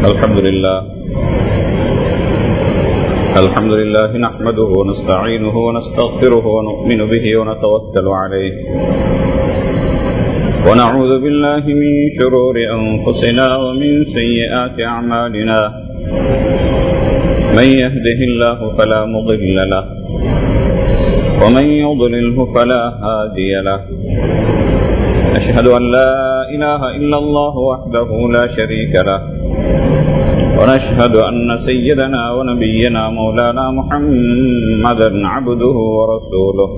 الحمد لله الحمد لله نحمده ونستعينه ونستغفره ونؤمن به ونتوكل عليه ونعوذ بالله من شرور أنفسنا ومن سيئات أعمالنا من يهده الله فلا مضل له ومن يضلله فلا هادي له أشهد أن لا إله إلا الله وحده لا شريك له ونشهد أن سيدنا ونبينا مولانا محمدا عبده ورسوله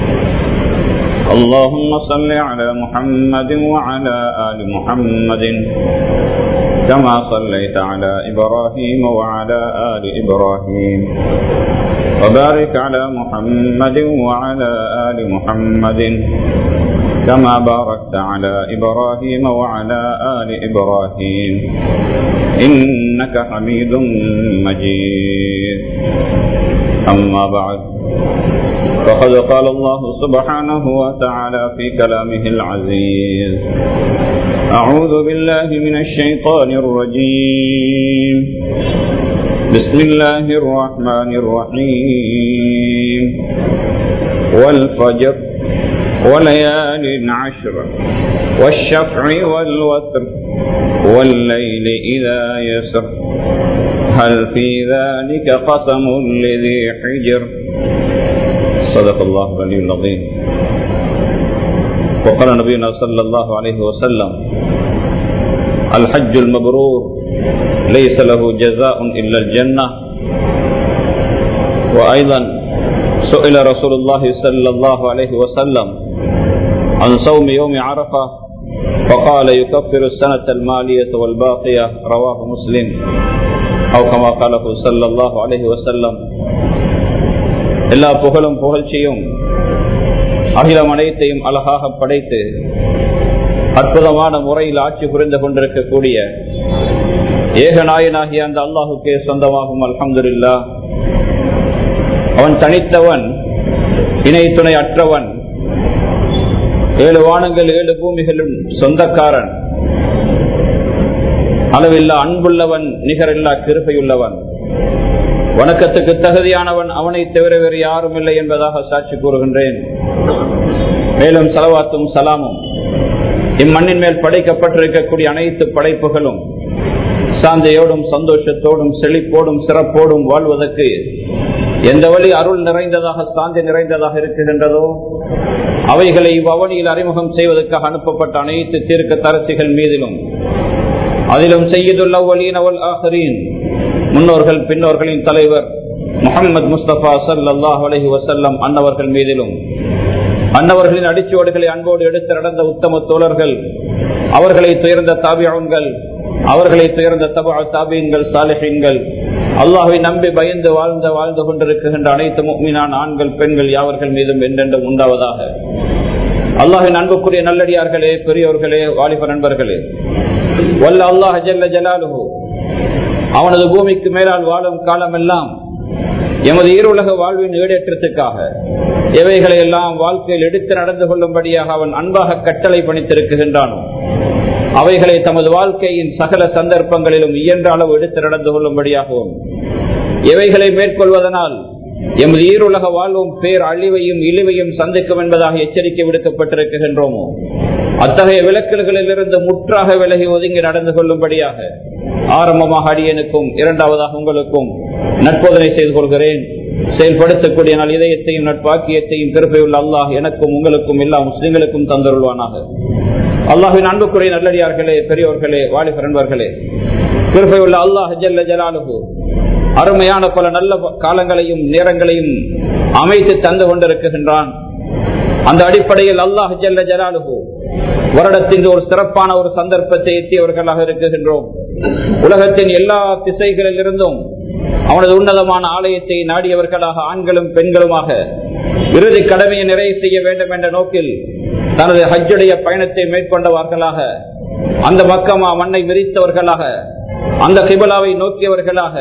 اللهم صل على محمد وعلى آل محمد كما صليت على إبراهيم وعلى آل إبراهيم وبارك على محمد وعلى آل محمد كما باركت على إبراهيم وعلى آل إبراهيم إنك حميد مجيد أما بعد فقد قال الله سبحانه وتعالى في كلامه العزيز أعوذ بالله من الشيطان الرجيم بسم الله الرحمن الرحيم والفجر وليال عشر والشفع والوتر والليل إذا يسر هل في ذلك قسم لذي حجر صدق الله العلي العظيم وقال نبينا صلى الله عليه وسلم الحج المبرور ليس له جزاء إلا الجنة وأيضا سئل رسول الله صلى الله عليه وسلم عن صوم يوم عرفة فقال يكفر السنة المالية والباقية رواه مسلم أو كما قاله صلى الله عليه وسلم எல்லா புகழும் புகழ்ச்சியும் அகிலம் அனைத்தையும் அழகாக படைத்து அற்புதமான முறையில் ஆட்சி புரிந்து கொண்டிருக்கக்கூடிய ஏகநாயனாகிய அந்த அல்லாஹுக்கே சொந்தமாகும் அல்ஹம்துல்லா அவன் தனித்தவன் இணை துணை அற்றவன் ஏழு வானங்கள் ஏழு பூமிகளும் சொந்தக்காரன் அளவில்லா அன்புள்ளவன் நிகரில்லா கிருப்பையுள்ளவன் வணக்கத்துக்கு தகுதியானவன் அவனை தவிர வேறு யாரும் இல்லை என்பதாக சாட்சி கூறுகின்றேன் மேலும் செலவாத்தும் சலாமும் இம்மண்ணின் மேல் படைக்கப்பட்டிருக்கக்கூடிய அனைத்து படைப்புகளும் சாந்தையோடும் சந்தோஷத்தோடும் செழிப்போடும் சிறப்போடும் வாழ்வதற்கு எந்த வழி அருள் நிறைந்ததாக சாந்தி நிறைந்ததாக இருக்குகின்றதோ அவைகளை இவ்வவனியில் அறிமுகம் செய்வதற்காக அனுப்பப்பட்ட அனைத்து தீர்க்க தரசிகள் மீதிலும் அதிலும் செய்யுதுள்ள அவல் ஆஹரீன் முன்னோர்கள் பின்னோர்களின் தலைவர் முகமது முஸ்தபா சல்லாஹ் அலஹி வசல்லம் அன்னவர்கள் மீதிலும் அன்னவர்களின் அடிச்சுவடுகளை அன்போடு எடுத்து நடந்த உத்தம தோழர்கள் அவர்களை துயர்ந்த தாபியங்கள் அவர்களை துயர்ந்த தபா தாபியங்கள் சாலிஹீன்கள் அல்லாஹை நம்பி பயந்து வாழ்ந்த வாழ்ந்து கொண்டிருக்கின்ற அனைத்து முக்மினான் ஆண்கள் பெண்கள் யாவர்கள் மீதும் என்றென்றும் உண்டாவதாக அல்லாஹின் அன்புக்குரிய நல்லடியார்களே பெரியோர்களே வாலிப நண்பர்களே வல்ல அல்லாஹ் ஜல்ல ஜலாலுஹு அவனது பூமிக்கு மேலால் வாழும் காலமெல்லாம் எமது ஈருலக வாழ்வின் ஈடேற்றத்துக்காக எவைகளை எல்லாம் வாழ்க்கையில் எடுத்து நடந்து கொள்ளும்படியாக அவன் அன்பாக கட்டளை பணித்திருக்கின்றானோ அவைகளை தமது வாழ்க்கையின் சகல சந்தர்ப்பங்களிலும் இயன்ற அளவு எடுத்து நடந்து கொள்ளும்படியாகவும் எவைகளை மேற்கொள்வதனால் எமது ஈருலக வாழ்வும் பேர் அழிவையும் இழிவையும் சந்திக்கும் என்பதாக எச்சரிக்கை விடுக்கப்பட்டிருக்கின்றோமோ அத்தகைய விளக்கல்களில் இருந்து முற்றாக விலகி ஒதுங்கி நடந்து கொள்ளும்படியாக ஆரம்பமாக அடியனுக்கும் இரண்டாவதாக உங்களுக்கும் நட்போதனை செய்து கொள்கிறேன் செயல்படுத்தக்கூடிய நாள் இதயத்தையும் நட்பாக்கியத்தையும் திருப்பையுள்ள அல்லாஹ் எனக்கும் உங்களுக்கும் எல்லா முஸ்லிம்களுக்கும் தந்தருள்வானாக அல்லாஹின் அன்புக்குரிய நல்லடியார்களே பெரியோர்களே வாலிப நண்பர்களே திருப்பையுள்ள அல்லாஹ் ஜல்ல ஜலாலுகு அருமையான பல நல்ல காலங்களையும் நேரங்களையும் அமைத்து தந்து கொண்டிருக்கின்றான் அந்த அடிப்படையில் அல்லாஹ் ஜல்ல ஜலாலுகு வருடத்தின் ஒரு சிறப்பான ஒரு சந்தர்ப்பத்தை எத்தியவர்களாக இருக்குகின்றோம் உலகத்தின் எல்லா திசைகளில் இருந்தும் அவனது உன்னதமான ஆலயத்தை நாடியவர்களாக ஆண்களும் பெண்களுமாக இறுதி கடமையை நிறைவு செய்ய வேண்டும் என்ற நோக்கில் தனது ஹஜ்ஜுடைய பயணத்தை மேற்கொண்டவர்களாக அந்த மக்கமா மண்ணை விரித்தவர்களாக அந்த கிபலாவை நோக்கியவர்களாக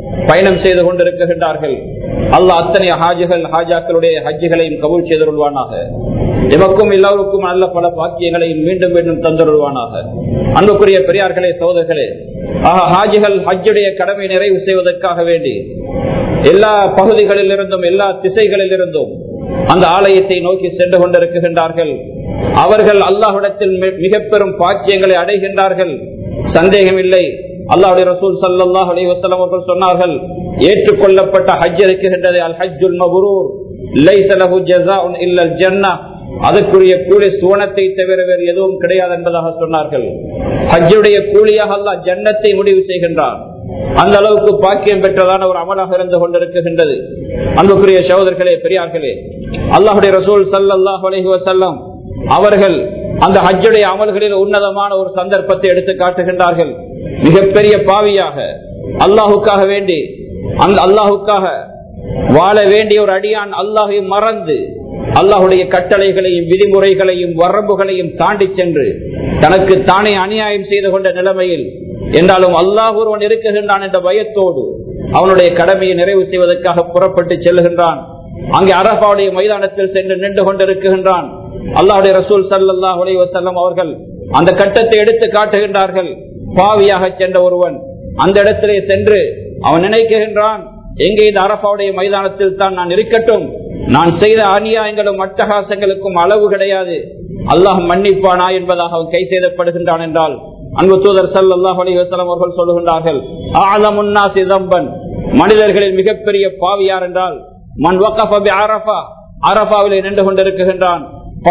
பயணம் செய்து கொண்டிருக்கின்றார்கள் அல்லாஹ் அத்தனை ஹாஜிகள் ஹாஜாக்களுடைய ஹஜ்ஜுகளையும் கபூல் செய்தருள்வானாக எமக்கும் எல்லோருக்கும் நல்ல பல பாக்கியங்களையும் மீண்டும் மீண்டும் தந்தருள்வானாக அன்புக்குரிய பெரியார்களே சோதர்களே ஆஹா ஹாஜிகள் ஹஜ்ஜுடைய கடமை நிறைவு செய்வதற்காக வேண்டி எல்லா பகுதிகளில் இருந்தும் எல்லா திசைகளில் இருந்தும் அந்த ஆலயத்தை நோக்கி சென்று கொண்டிருக்கின்றார்கள் அவர்கள் அல்லாஹிடத்தில் மிக பெரும் பாக்கியங்களை அடைகின்றார்கள் சந்தேகம் இல்லை அல்லாஹுடைய ரசூல் சல்லாஹ் அலி வசலம் அவர்கள் சொன்னார்கள் ஏற்றுக்கொள்ளப்பட்ட ஹஜ் இருக்கின்றது அல் ஹஜ்ஜுல் மபுரூர் லைசலஹு ஜஸாஉன் இல்லல் ஜன்னah அதற்குரிய கூலி சுவனத்தை தவிர வேறு எதுவும் கிடையாது என்பதாக சொன்னார்கள் ஹஜ்ஜுடைய கூலியாக அல்லாஹ் ஜன்னத்தை முடிவு செய்கின்றார் அந்த அளவுக்கு பாக்கியம் பெற்றதான ஒரு அமலாக இருந்து கொண்டிருக்கின்றது அன்புக்குரிய சகோதரர்களே பெரியார்களே அல்லாஹுடைய ரசூல் சல்லாஹ் அலஹி வசல்லம் அவர்கள் அந்த ஹஜ்ஜுடைய அமல்களில் உன்னதமான ஒரு சந்தர்ப்பத்தை எடுத்து காட்டுகின்றார்கள் மிகப்பெரிய பாவியாக அல்லாஹுக்காக வேண்டி அந்த அல்லாஹுக்காக வாழ வேண்டிய ஒரு அடியான் அல்லாஹை மறந்து அல்லாஹுடைய கட்டளைகளையும் விதிமுறைகளையும் வரம்புகளையும் தாண்டி சென்று தனக்கு தானே அநியாயம் செய்து கொண்ட நிலைமையில் என்றாலும் அல்லாஹ் ஒருவன் இருக்குகின்றான் என்ற பயத்தோடு அவனுடைய கடமையை நிறைவு செய்வதற்காக புறப்பட்டு செல்லுகின்றான் அங்கே அரபாவுடைய மைதானத்தில் சென்று நின்று கொண்டிருக்கின்றான் அல்லாஹுடைய ரசூல் சல்லாஹ் உலை வசல்லம் அவர்கள் அந்த கட்டத்தை எடுத்து காட்டுகின்றார்கள் பாவியாக சென்ற ஒருவன் அந்த இடத்திலே சென்று அவன் நினைக்கின்றான் எங்கே இந்த அரபாவுடைய மைதானத்தில் தான் நான் இருக்கட்டும் நான் செய்த அநியாயங்களும் அட்டகாசங்களுக்கும் அளவு கிடையாது அல்லாஹ் மன்னிப்பானா என்பதாக அவன் கை செய்தப்படுகின்றான் என்றால் அன்பு தூதர் சல்லாஹ் அலி வசலம் அவர்கள் சொல்லுகின்றார்கள் ஆலமுன்னா சிதம்பன் மனிதர்களில் மிகப்பெரிய பாவி யார் என்றால் மண் வக்கபி அரபா அரபாவிலே நின்று கொண்டிருக்கின்றான்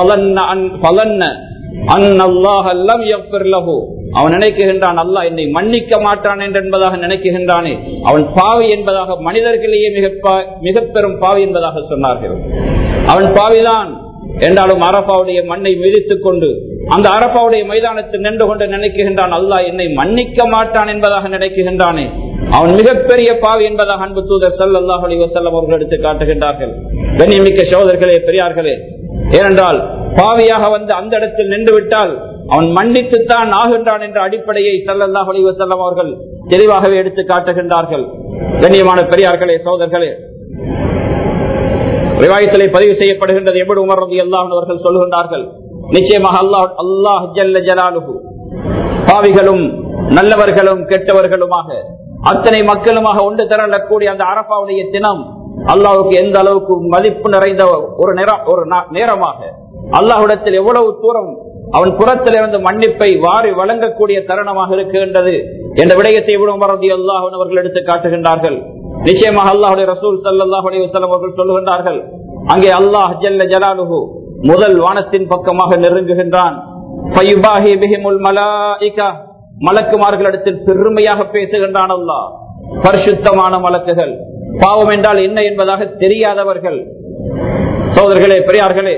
அவன் நினைக்குகின்றான் அல்லாஹ் என்னை மன்னிக்க மாட்டான் என்பதாக நினைக்குகின்றானே அவன் பாவி என்பதாக மனிதர்களையே மிக மிக பெரும் பாவி என்பதாக சொன்னார்கள் அவன் பாவிதான் என்றாலும் அரபாவுடைய மண்ணை மிதித்துக் கொண்டு அந்த அரபாவுடைய மைதானத்தில் நின்று கொண்டு நினைக்குகின்றான் அல்லாஹ் என்னை மன்னிக்க மாட்டான் என்பதாக நினைக்குகின்றானே அவன் மிகப்பெரிய பாவி என்பதாக அன்பு தூதர் சல்லாஹ் அலி வசல்லம் அவர்கள் எடுத்து காட்டுகின்றார்கள் கண்ணியமிக்க சோதர்களே பெரியார்களே ஏனென்றால் பாவியாக வந்து அந்த இடத்தில் நின்று விட்டால் அவன் மன்னித்துத்தான் ஆகின்றான் என்ற அடிப்படையை சல்லல்லாஹ் அலி வசல்லம் அவர்கள் தெளிவாகவே எடுத்து காட்டுகின்றார்கள் கண்ணியமான பெரியார்களே சோதர்களே ரிவாயத்திலே பதிவு செய்யப்படுகின்றது எப்படி உமர் ரதி அல்லாஹ் அவர்கள் சொல்லுகின்றார்கள் நிச்சயமாக அல்லாஹ் அல்லாஹ் ஜல்ல ஜலாலுகு பாவிகளும் நல்லவர்களும் கெட்டவர்களுமாக அத்தனை மக்களுமாக ஒன்று திரளக்கூடிய அந்த அரபாவுடைய தினம் அல்லாவுக்கு எந்த அளவுக்கு மதிப்பு நிறைந்த ஒரு ஒரு நேரமாக அல்லாஹுடத்தில் எவ்வளவு தூரம் அவன் புறத்தில் இருந்து மன்னிப்பை வாரி வழங்கக்கூடிய தருணமாக இருக்கின்றது என்ற விடயத்தை இவ்வளவு மறதி அல்லாஹ் அவர்கள் எடுத்து காட்டுகின்றார்கள் நிச்சயமாக அல்லாஹுடைய ரசூல் சல்லாஹ் அலைவசலம் அவர்கள் சொல்லுகின்றார்கள் அங்கே அல்லாஹ் ஜல்ல ஜலாலுஹு முதல் வானத்தின் பக்கமாக நெருங்குகின்றான் மலக்குமார்களிடத்தில் பெருமையாக பேசுகின்றான் அல்லாஹ் பரிசுத்தமான மலக்குகள் பாவம் என்றால் என்ன என்பதாக தெரியாதவர்கள் சோதர்களே பெரியார்களே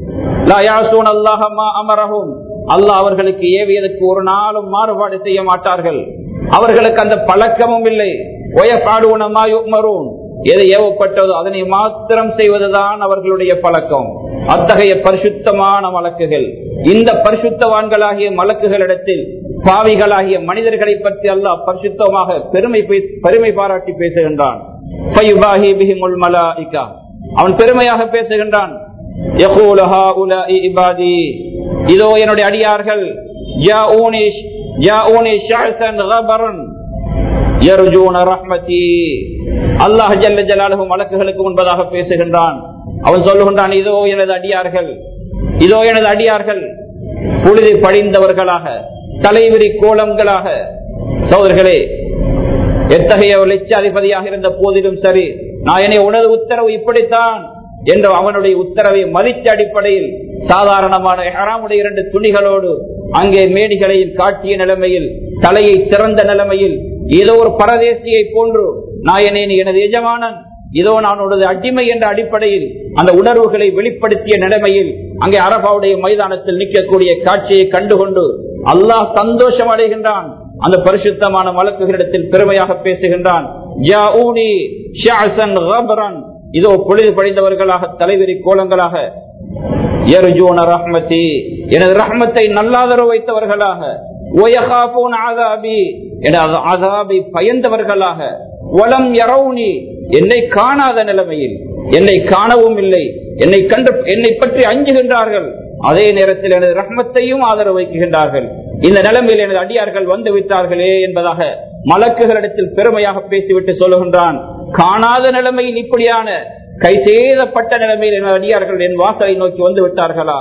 அமரகும் அல்லாஹ் அவர்களுக்கு ஏவியதற்கு ஒரு நாளும் மாறுபாடு செய்ய மாட்டார்கள் அவர்களுக்கு அந்த பழக்கமும் இல்லை எது ஏவப்பட்டதோ அதனை மாத்திரம் செய்வதுதான் அவர்களுடைய பழக்கம் அத்தகைய பரிசுத்தமான மலக்குகள் இந்த பரிசுத்தவான்களாகிய மலக்குகளிடத்தில் பாவிகளாகிய மனிதர்களை பற்றி அல்லாஹ் பரிசுத்தமாக பெருமை பெருமை பாராட்டி பேசுகின்றான் அவன் பெருமையாக பேசுகின்றான் இதோ என்னுடைய அடியார்கள் அல்லாஹ் ஜல்ல ஜலாலுகும் வழக்குகளுக்கு முன்பதாக பேசுகின்றான் அவன் சொல்லுகின்றான் இதோ எனது அடியார்கள் இதோ எனது அடியார்கள் புழுதி படிந்தவர்களாக தலைவிரி கோலங்களாக சோதர்களே எத்தகைய லட்சாதிபதியாக இருந்த போதிலும் சரி நான் என்னை உனது உத்தரவு இப்படித்தான் என்ற அவனுடைய உத்தரவை மதித்த அடிப்படையில் சாதாரணமான ஹராமுடைய இரண்டு துணிகளோடு அங்கே மேடிகளையில் காட்டிய நிலைமையில் தலையை திறந்த நிலைமையில் ஏதோ ஒரு பரதேசியை போன்று நாயனே நீ எனது எஜமானன் இதோ நான் உனது அடிமை என்ற அடிப்படையில் அந்த உணர்வுகளை வெளிப்படுத்திய நிலைமையில் அங்கே அரபாவுடைய மைதானத்தில் நிற்கக்கூடிய காட்சியை கண்டுகொண்டு அல்லாஹ் சந்தோஷம் அடைகின்றான் அந்த பரிசுத்தமான வழக்குகளிடத்தில் பெருமையாக பேசுகின்றான் இதோ பொழுது படிந்தவர்களாக தலைவிரி கோலங்களாக எனது ரஹ்மத்தை நல்லாதரவு வைத்தவர்களாக பயந்தவர்களாக வலம் யரவுனி என்னை காணாத நிலைமையில் என்னை காணவும் இல்லை என்னை கண்டு என்னை பற்றி அஞ்சுகின்றார்கள் அதே நேரத்தில் எனது ரஹ்மத்தையும் ஆதரவு வைக்கின்றார்கள் இந்த நிலைமையில் எனது அடியார்கள் வந்து விட்டார்களே என்பதாக மலக்குகளிடத்தில் பெருமையாக பேசிவிட்டு சொல்லுகின்றான் காணாத நிலைமையில் இப்படியான கை சேதப்பட்ட நிலைமையில் எனது அடியார்கள் என் வாசலை நோக்கி வந்து விட்டார்களா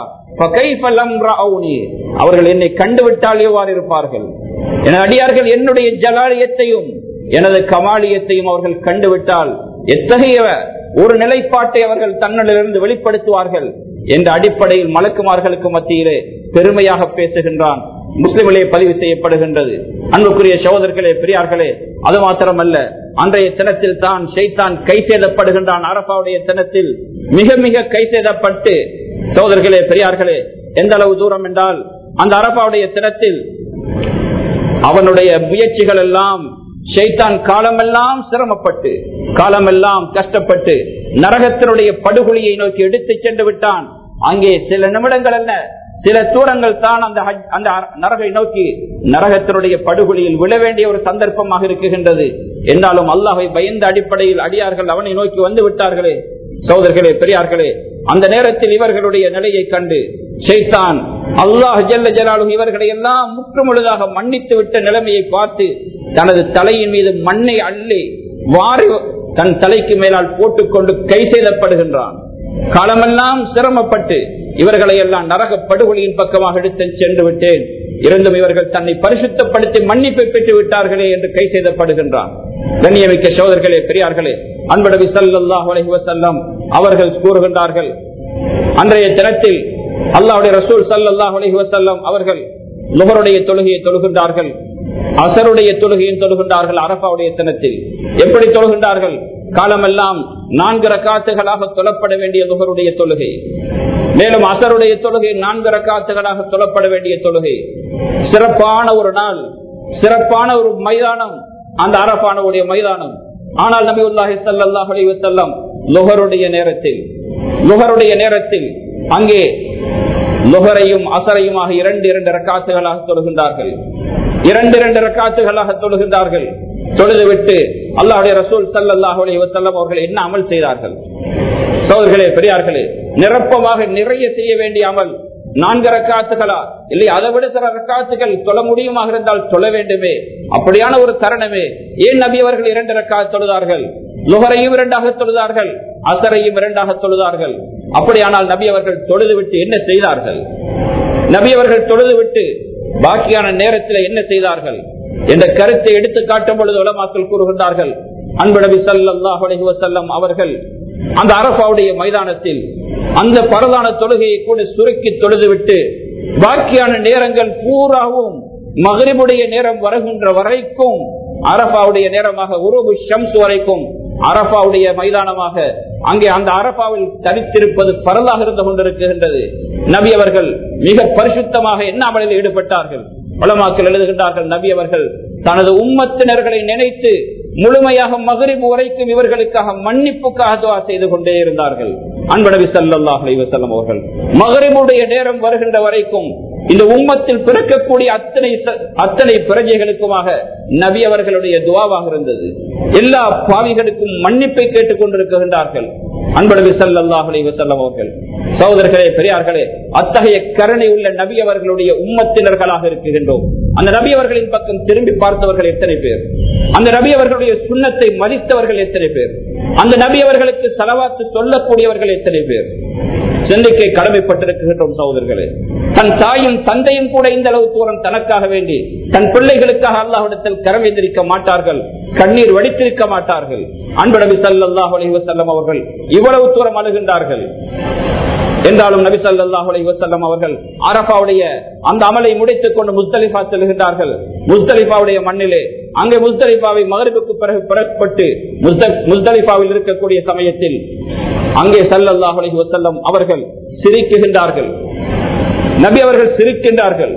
அவர்கள் என்னை கண்டுவிட்டால் எவ்வாறு இருப்பார்கள் எனது அடியார்கள் என்னுடைய ஜலாலியத்தையும் எனது கமாலியத்தையும் அவர்கள் கண்டுவிட்டால் எத்தகைய ஒரு நிலைப்பாட்டை அவர்கள் தன்னிலிருந்து வெளிப்படுத்துவார்கள் என்ற அடிப்படையில் மலக்குமார்களுக்கு மத்தியிலே பெருமையாக பேசுகின்றான் முஸ்லிமிலே பதிவு செய்யப்படுகின்றது அன்புக்குரிய சகோதரர்களே பெரியார்களே அது மாத்திரமல்ல அன்றைய தினத்தில் தான் செய்தான் கை சேதப்படுகின்றான் அரபாவுடைய தினத்தில் மிக மிக கை சேதப்பட்டு சகோதரர்களே பெரியார்களே எந்த அளவு தூரம் என்றால் அந்த அரபாவுடைய தினத்தில் அவனுடைய முயற்சிகள் எல்லாம் ஷைத்தான் காலமெல்லாம் சிரமப்பட்டு காலமெல்லாம் கஷ்டப்பட்டு நரகத்தினுடைய படுகொலியை நோக்கி எடுத்து சென்று விட்டான் அங்கே சில நிமிடங்கள் அல்ல சில தூரங்கள் தான் அந்த அந்த நரகை நோக்கி நரகத்தினுடைய படுகொலியில் விழ வேண்டிய ஒரு சந்தர்ப்பமாக இருக்குகின்றது என்றாலும் அல்லாஹை பயந்த அடிப்படையில் அடியார்கள் அவனை நோக்கி வந்து விட்டார்களே சோதர்களே பெரியார்களே அந்த நேரத்தில் இவர்களுடைய நிலையை கண்டு ஷைத்தான் அல்லாஹ் ஜல்ல ஜலாலு இவர்களை எல்லாம் முற்றுமுழுதாக மன்னித்து விட்ட நிலைமையை பார்த்து தனது தலையின் மீது மண்ணை அள்ளி வாரி தன் தலைக்கு மேலால் போட்டுக்கொண்டு கை செய்தப்படுகின்றான் காலமெல்லாம் சிரமப்பட்டு இவர்களை எல்லாம் நரக படுகொலியின் பக்கமாக எடுத்து சென்று விட்டேன் இருந்தும் இவர்கள் தன்னை பரிசுத்தப்படுத்தி மன்னிப்பை பெற்று விட்டார்களே என்று கை செய்தப்படுகின்றான் கண்ணியமிக்க சோதர்களே பெரியார்களே அன்படவி சல்லாஹ் வசல்லம் அவர்கள் கூறுகின்றார்கள் அன்றைய தினத்தில் அல்லாவுடைய ரசூல் சல்லாஹ் அலஹி வசல்லம் அவர்கள் நுகருடைய தொழுகையை தொழுகின்றார்கள் அசருடைய தொழுகையும் தொழுகின்றார்கள் அரபாவுடைய தினத்தில் எப்படி தொழுகின்றார்கள் காலமெல்லாம் நான்கு ரக்காத்துகளாக தொழப்பட வேண்டிய நுகருடைய தொழுகை மேலும் அசருடைய தொழுகை நான்கு ரக்காத்துகளாக தொழப்பட வேண்டிய தொழுகை சிறப்பான ஒரு நாள் சிறப்பான ஒரு மைதானம் அந்த அரபானுடைய மைதானம் ஆனால் நபி உல்லாஹி சல்லாஹ் அலி வசல்லம் லுகருடைய நேரத்தில் லுகருடைய நேரத்தில் அங்கே லுகரையும் அசரையுமாக இரண்டு இரண்டு ரக்காத்துகளாக தொழுகின்றார்கள் இரண்டு இரண்டு ரக்காத்துகளாக தொழுகின்றார்கள் தொழுதுவிட்டு அல்லாஹுடைய ரசூல் சல்லாஹ் அலி வசல்லம் அவர்கள் என்ன அமல் செய்தார்கள் சோதர்களே பெரியார்களே நிரப்பமாக நிறைய செய்ய வேண்டிய அமல் நான்கு ரக்காத்துகளா இல்லை அதை விட சில ரக்காத்துகள் தொழ முடியுமாக இருந்தால் தொழ வேண்டுமே அப்படியான ஒரு தருணமே ஏன் நபி அவர்கள் இரண்டு ரக்கா தொழுதார்கள் லுகரையும் இரண்டாக தொழுதார்கள் அசரையும் இரண்டாக தொழுதார்கள் அப்படியானால் நபி அவர்கள் தொழுது விட்டு என்ன செய்தார்கள் நபி அவர்கள் தொழுது விட்டு பாக்கியான நேரத்தில் என்ன செய்தார்கள் என்ற கருத்தை எடுத்து காட்டும் பொழுது உலமாக்கள் கூறுகின்றார்கள் அன்பு நபி சல்லாஹ் வசல்லம் அவர்கள் அந்த அரபாவுடைய மைதானத்தில் அந்த பரதான தொழுகையை கூட சுருக்கி தொழுதுவிட்டு பாக்கியான நேரங்கள் பூராவும் மகரிபுடைய நேரம் வருகின்ற வரைக்கும் அரபாவுடைய நேரமாக உருவு ஷம்ஸ் வரைக்கும் அரபாவுடைய மைதானமாக அங்கே அந்த அரபாவில் தனித்திருப்பது பரலாக இருந்து கொண்டிருக்கின்றது நபி அவர்கள் மிக பரிசுத்தமாக என்ன அமலில் ஈடுபட்டார்கள் பலமாக்கள் எழுதுகின்றார்கள் நபி அவர்கள் தனது உம்மத்தினர்களை நினைத்து முழுமையாக மகரிபு வரைக்கும் இவர்களுக்காக மன்னிப்புக்காக துவா செய்து கொண்டே இருந்தார்கள் அன்பனவி சல்லாஹ் அலைவசல்லம் அவர்கள் மகரிபுடைய நேரம் வருகின்ற வரைக்கும் இந்த உம்மத்தில் பிறக்கக்கூடிய அத்தனை அத்தனை பிரஜைகளுக்குமாக நபி அவர்களுடைய துவாவாக இருந்தது எல்லா பாவிகளுக்கும் மன்னிப்பை கேட்டுக் கொண்டிருக்கின்றார்கள் அன்பனவி சல்லாஹ் அலைவசல்லம் அவர்கள் சகோதரர்களே பெரியார்களே அத்தகைய கருணை உள்ள நபி அவர்களுடைய உம்மத்தினர்களாக இருக்குகின்றோம் அந்த நபி அவர்களின் பக்கம் திரும்பி பார்த்தவர்கள் எத்தனை பேர் அந்த நபி அவர்களுடைய சுண்ணத்தை மதித்தவர்கள் எத்தனை பேர் அந்த நபி அவர்களுக்கு செலவாத்து சொல்லக்கூடியவர்கள் எத்தனை பேர் சென்னைக்கு கடமைப்பட்டிருக்கின்றோம் சகோதரர்களே தன் தாயும் தந்தையும் கூட இந்த அளவு தூரம் தனக்காக வேண்டி தன் பிள்ளைகளுக்காக அல்லாஹிடத்தில் கரம் எந்திரிக்க மாட்டார்கள் கண்ணீர் வடித்திருக்க மாட்டார்கள் அன்பு நபி சல்லாஹ் அலிவசல்லம் அவர்கள் இவ்வளவு தூரம் அழுகின்றார்கள் என்றாலும் நபி சல்லாஹ் அலைவசல்லம் அவர்கள் அரபாவுடைய அந்த அமலை முடித்துக் கொண்டு முஸ்தலிஃபா செல்கின்றார்கள் முஸ்தலிஃபாவுடைய மண்ணிலே அங்கே முஸ்தலிஃபாவை மகரிபுக்கு பிறகு புறப்பட்டு முஸ்தலிஃபாவில் இருக்கக்கூடிய சமயத்தில் அங்கே சல்லல்லாஹ் அலைஹி வசல்லம் அவர்கள் சிரிக்குகின்றார்கள் நபி அவர்கள் சிரிக்கின்றார்கள்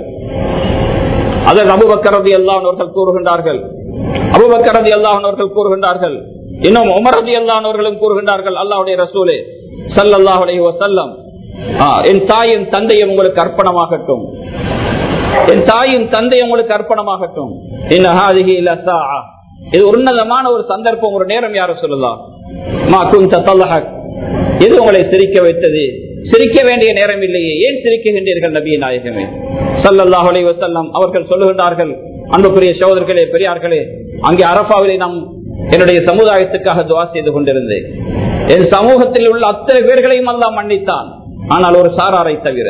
அதற்கு அபுபக்கரதி அல்லாஹர்கள் கூறுகின்றார்கள் அபுபக்கரதி அல்லாஹர்கள் கூறுகின்றார்கள் இன்னும் உமரதி அல்லாஹர்களும் கூறுகின்றார்கள் அல்லாவுடைய ரசூலே சல்லல்லாஹ் அலைஹி வசல்லம் என் தாயும் தந்தையும் உங்களுக்கு அர்ப்பணமாகட்டும் என் தாயும் தந்தை உங்களுக்கு அர்ப்பணமாகட்டும் இது உன்னதமான ஒரு சந்தர்ப்பம் ஒரு நேரம் யாரும் சொல்லலாம் மா குந்த தல்லஹக் எது உங்களை சிரிக்க வைத்தது சிரிக்க வேண்டிய நேரம் இல்லையே ஏன் சிரிக்குகின்றீர்கள் நபிய நாயகமே சல்லல்லாஹு அலைஹி வஸல்லம் அவர்கள் சொல்லுகின்றார்கள் அன்புக்குரிய சகோதரர்களே பெரியார்களே அங்கே அரபாவிலே நாம் என்னுடைய சமுதாயத்துக்காக துவா செய்து கொண்டிருந்தேன் என் சமூகத்தில் உள்ள அத்தனை பேர்களையும் அல்லாஹ் மன்னித்தான் ஆனால் ஒரு சாராரை தவிர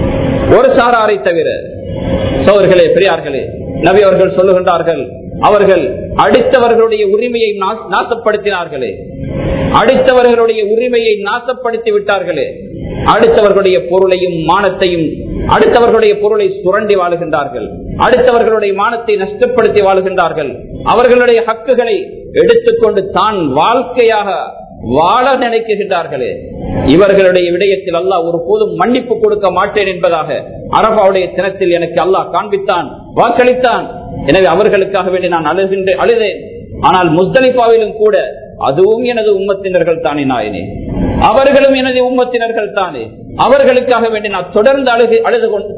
ஒரு சாராரை தவிர சோதர்களே பெரியார்களே நபி அவர்கள் சொல்லுகின்றார்கள் அவர்கள் அடித்தவர்களுடைய உரிமையை நாச- நாசப்படுத்தினார்களே அடித்தவர்களுடைய உரிமையை நாசப்படுத்தி விட்டார்களே அடுத்தவர்களுடைய பொருளையும் மானத்தையும் அடுத்தவர்களுடைய பொருளை சுரண்டி வாழுகின்றார்கள் அடுத்தவர்களுடைய மானத்தை நஷ்டப்படுத்தி வாழுகின்றார்கள் அவர்களுடைய ஹக்குகளை எடுத்துக்கொண்டு தான் வாழ்க்கையாக வாழ நினைக்குகின்றார்களே இவர்களுடைய விடயத்தில் அல்லாஹ் ஒரு போதும் மன்னிப்பு கொடுக்க மாட்டேன் என்பதாக அரபாவுடைய தினத்தில் எனக்கு அல்லாஹ் காண்பித்தான் வாக்களித்தான் எனவே அவர்களுக்காக வேண்டி நான் அழுகின்ற அழுதேன் ஆனால் முஸ்தலிஃபாவிலும் கூட அதுவும் எனது உம்மத்தினர்கள் தானே நாயனே அவர்களும் எனது உம்மத்தினர்கள் தானே அவர்களுக்காக வேண்டி நான் தொடர்ந்து அழுகை அழுது கொண்டு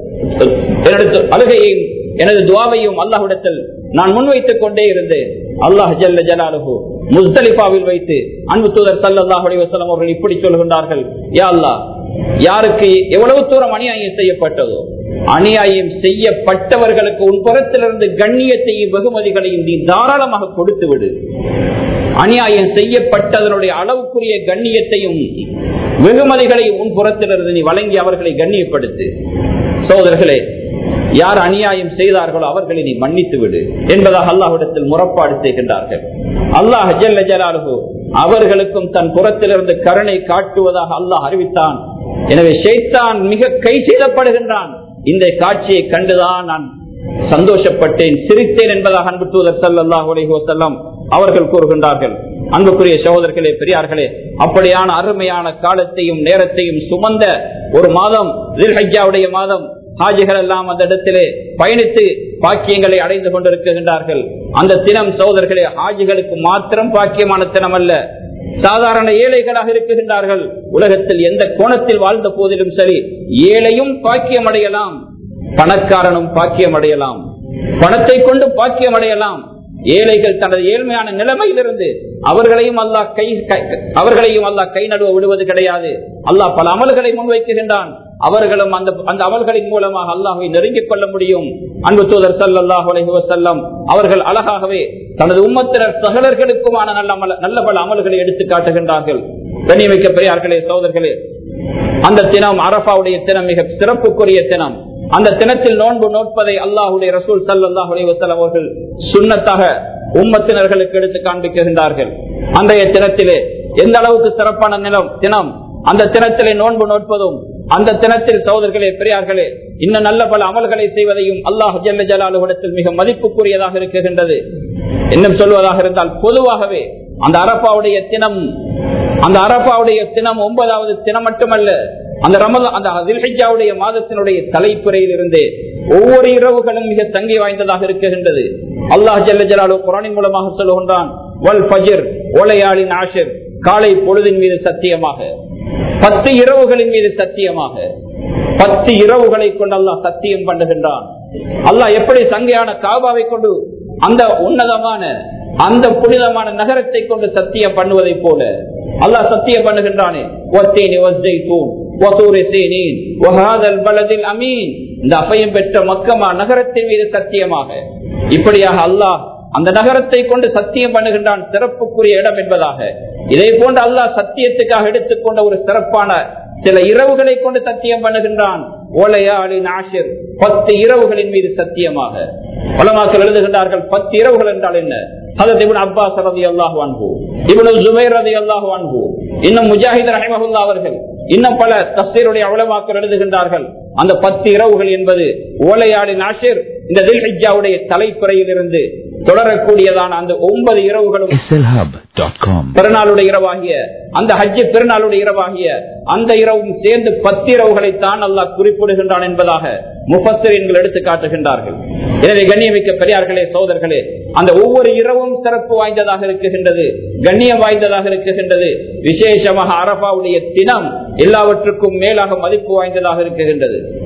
எனது அழுகையையும் எனது துவாவையும் அல்லாஹ்விடத்தில் நான் முன்வைத்துக் கொண்டே இருந்தேன் அல்லாஹ் ஜல்ல ஜலாலுஹு முஸ்தலிஃபாவில் வைத்து அன்பு தூதர் சல்லல்லாஹு அலைஹி வஸல்லம் அவர்கள் இப்படி சொல்கின்றார்கள் யா அல்லாஹ் யாருக்கு எவ்வளவு தூரம் அநியாயம் செய்யப்பட்டதோ அநியாயம் செய்யப்பட்டவர்களுக்கு உன் புறத்திலிருந்து கண்ணியத்தையும் வெகுமதிகளையும் நீ தாராளமாக கொடுத்து விடு அநியாயம் செய்யப்பட்டதனுடைய அளவுக்குரிய கண்ணியத்தையும் வெகுமதிகளையும் உன் புறத்திலிருந்து நீ வழங்கி அவர்களை கண்ணியப்படுத்து சோதர்களே யார் அநியாயம் செய்தார்களோ அவர்களை நீ மன்னித்து விடு என்பதாக அல்லாஹ்விடத்தில் முறப்பாடு செய்கின்றார்கள் அல்லாஹ் ஜல்ல ஜலாலுஹு அவர்களுக்கும் தன் புறத்திலிருந்து கருணை காட்டுவதாக அல்லாஹ் அறிவித்தான் எனவே ஷைத்தான் மிக கை செய்தப்படுகின்றான் இந்த காட்சியை கண்டுதான் நான் சந்தோஷப்பட்டேன் சிரித்தேன் என்பதாக அன்பு தூதர் சல்லாஹ் அலைஹி வஸல்லம் அவர்கள் கூறுகின்றார்கள் அன்புக்குரிய சகோதரர்களே பெரியார்களே அப்படியான அருமையான காலத்தையும் நேரத்தையும் சுமந்த ஒரு மாதம் தில்ஹஜ்ஜாவுடைய மாதம் ஹாஜிகள் எல்லாம் அந்த இடத்திலே பயணித்து பாக்கியங்களை அடைந்து கொண்டிருக்கின்றார்கள் அந்த தினம் சகோதரர்களே ஹாஜிகளுக்கு மாத்திரம் பாக்கியமான தினம் அல்ல சாதாரண ஏழைகளாக இருக்குகின்றார்கள் உலகத்தில் எந்த கோணத்தில் வாழ்ந்த போதிலும் சரி ஏழையும் பாக்கியம் அடையலாம் பணக்காரனும் பாக்கியம் அடையலாம் பணத்தை கொண்டு பாக்கியம் அடையலாம் ஏழைகள் தனது ஏழ்மையான நிலைமையிலிருந்து அவர்களையும் அல்லாஹ் கை கை- அவர்களையும் அல்லாஹ் கை நடுவ விடுவது கிடையாது அல்லாஹ் பல அமல்களை முன்வைக்குகின்றான் அவர்களும் அந்த அந்த அமல்களின் மூலமாக அல்லாஹை நெருங்கிக் கொள்ள முடியும் அன்பு தூதர் சல்லாஹ் அலைஹி வஸல்லம் அவர்கள் அழகாகவே தனது உம்மத்தினர் சகலர்களுக்குமான நல்ல அமல நல்ல பல அமல்களை எடுத்து காட்டுகின்றார்கள் கண்ணியமிக்க பெரியார்களே சகோதரர்களே அந்த தினம் அரபாவுடைய தினம் மிக சிறப்புக்குரிய தினம் அந்த தினத்தில் நோன்பு நோட்பதை அல்லாஹுடைய ரசூல் சல்லாஹ் அலைவசலம் அவர்கள் சுண்ணத்தாக உம்மத்தினர்களுக்கு எடுத்து காண்பிக்கின்றார்கள் அன்றைய தினத்திலே எந்த அளவுக்கு சிறப்பான நிலம் தினம் அந்த தினத்திலே நோன்பு நோட்பதும் அந்த தினத்தில் சகோதரர்களே பெரியார்களே இன்னும் நல்ல பல அமல்களை செய்வதையும் அல்லாஹ் ஜல்ல ஜலாலுவிடத்தில் மிக மதிப்புக்குரியதாக இருக்குகின்றது இன்னும் சொல்வதாக இருந்தால் பொதுவாகவே அந்த அரப்பாவுடைய தினம் அந்த அரபாவுடைய தினம் ஒன்பதாவது தினம் மட்டுமல்ல அந்த ரமத அந்த தில்ஹிஜாவுடைய மாதத்தினுடைய தலைப்புறையில் இருந்து ஒவ்வொரு இரவுகளும் மிக சங்கி வாய்ந்ததாக இருக்குகின்றது அல்லாஹ் ஜல்ல ஜலாலு குரானின் மூலமாக சொல்லுகின்றான் வல் ஃபஜிர் ஓலையாளின் ஆஷிர் காலை பொழுதின் மீது சத்தியமாக பத்து இரவுகளின் மீது சத்தியமாக பத்து இரவுகளை கொண்டு அல்லாஹ் சத்தியம் பண்ணுகின்றான் அல்லாஹ் எப்படி சங்கையான காபாவை கொண்டு அந்த உன்னதமான அந்த புனிதமான நகரத்தை கொண்டு சத்தியம் பண்ணுவதை போல அல்லாஹ் சத்தியம் பண்ணுகின்றானே ஒத்தேனி வஸ்ஸைத்தூன் வதூரி சீனீன் வஹாதல் பலதில் அமீன் இந்த அபயம் பெற்ற மக்கமா நகரத்தின் மீது சத்தியமாக இப்படியாக அல்லாஹ் அந்த நகரத்தை கொண்டு சத்தியம் பண்ணுகின்றான் சிறப்புக்குரிய இடம் என்பதாக இதே போன்று அல்லாஹ் சத்தியத்துக்காக எடுத்துக்கொண்ட ஒரு சிறப்பான சில இரவுகளை கொண்டு சத்தியம் பண்ணுகின்றான் ஓலையாளின் ஆஷிர் பத்து இரவுகளின் மீது சத்தியமாக உலமாக்கள் எழுதுகின்றார்கள் பத்து இரவுகள் என்றால் என்ன ஹதரத் இப்னு அப்பாஸ் ரலியல்லாஹு அன்ஹு இப்னு ஜுபைர் ரலியல்லாஹு அன்ஹு இன்னும் முஜாஹித் ரஹிமஹுல்லாஹ் அவர்கள் இன்னும் பல தஸ்தீருடைய உலமாக்கள் எழுதுகின்றார்கள் அந்த பத்து இரவுகள் என்பது ஓலையாளின் ஆஷிர் இந்த தில்ஹிஜாவுடைய தலைப்புறையில் இருந்து தொடரக்கூடியதான அந்த ஒன்பது இரவுகளும் slhub.com. பெருநாளுடைய இரவாகிய அந்த ஹஜ்ஜு பெருநாளுடைய இரவாகிய அந்த இரவும் சேர்ந்து பத்து இரவுகளைத்தான் அல்லாஹ் குறிப்பிடுகின்றான் என்பதாக முஃபஸ்ஸரீன்கள் எடுத்து காட்டுகின்றார்கள் எனவே கண்ணியமிக்க பெரியார்களே சோதர்களே அந்த ஒவ்வொரு இரவும் சிறப்பு வாய்ந்ததாக இருக்குகின்றது கண்ணியம் வாய்ந்ததாக இருக்குகின்றது விசேஷமாக அரபாவுடைய தினம் எல்லாவற்றுக்கும் மேலாக மதிப்பு வாய்ந்ததாக இருக்குகின்றது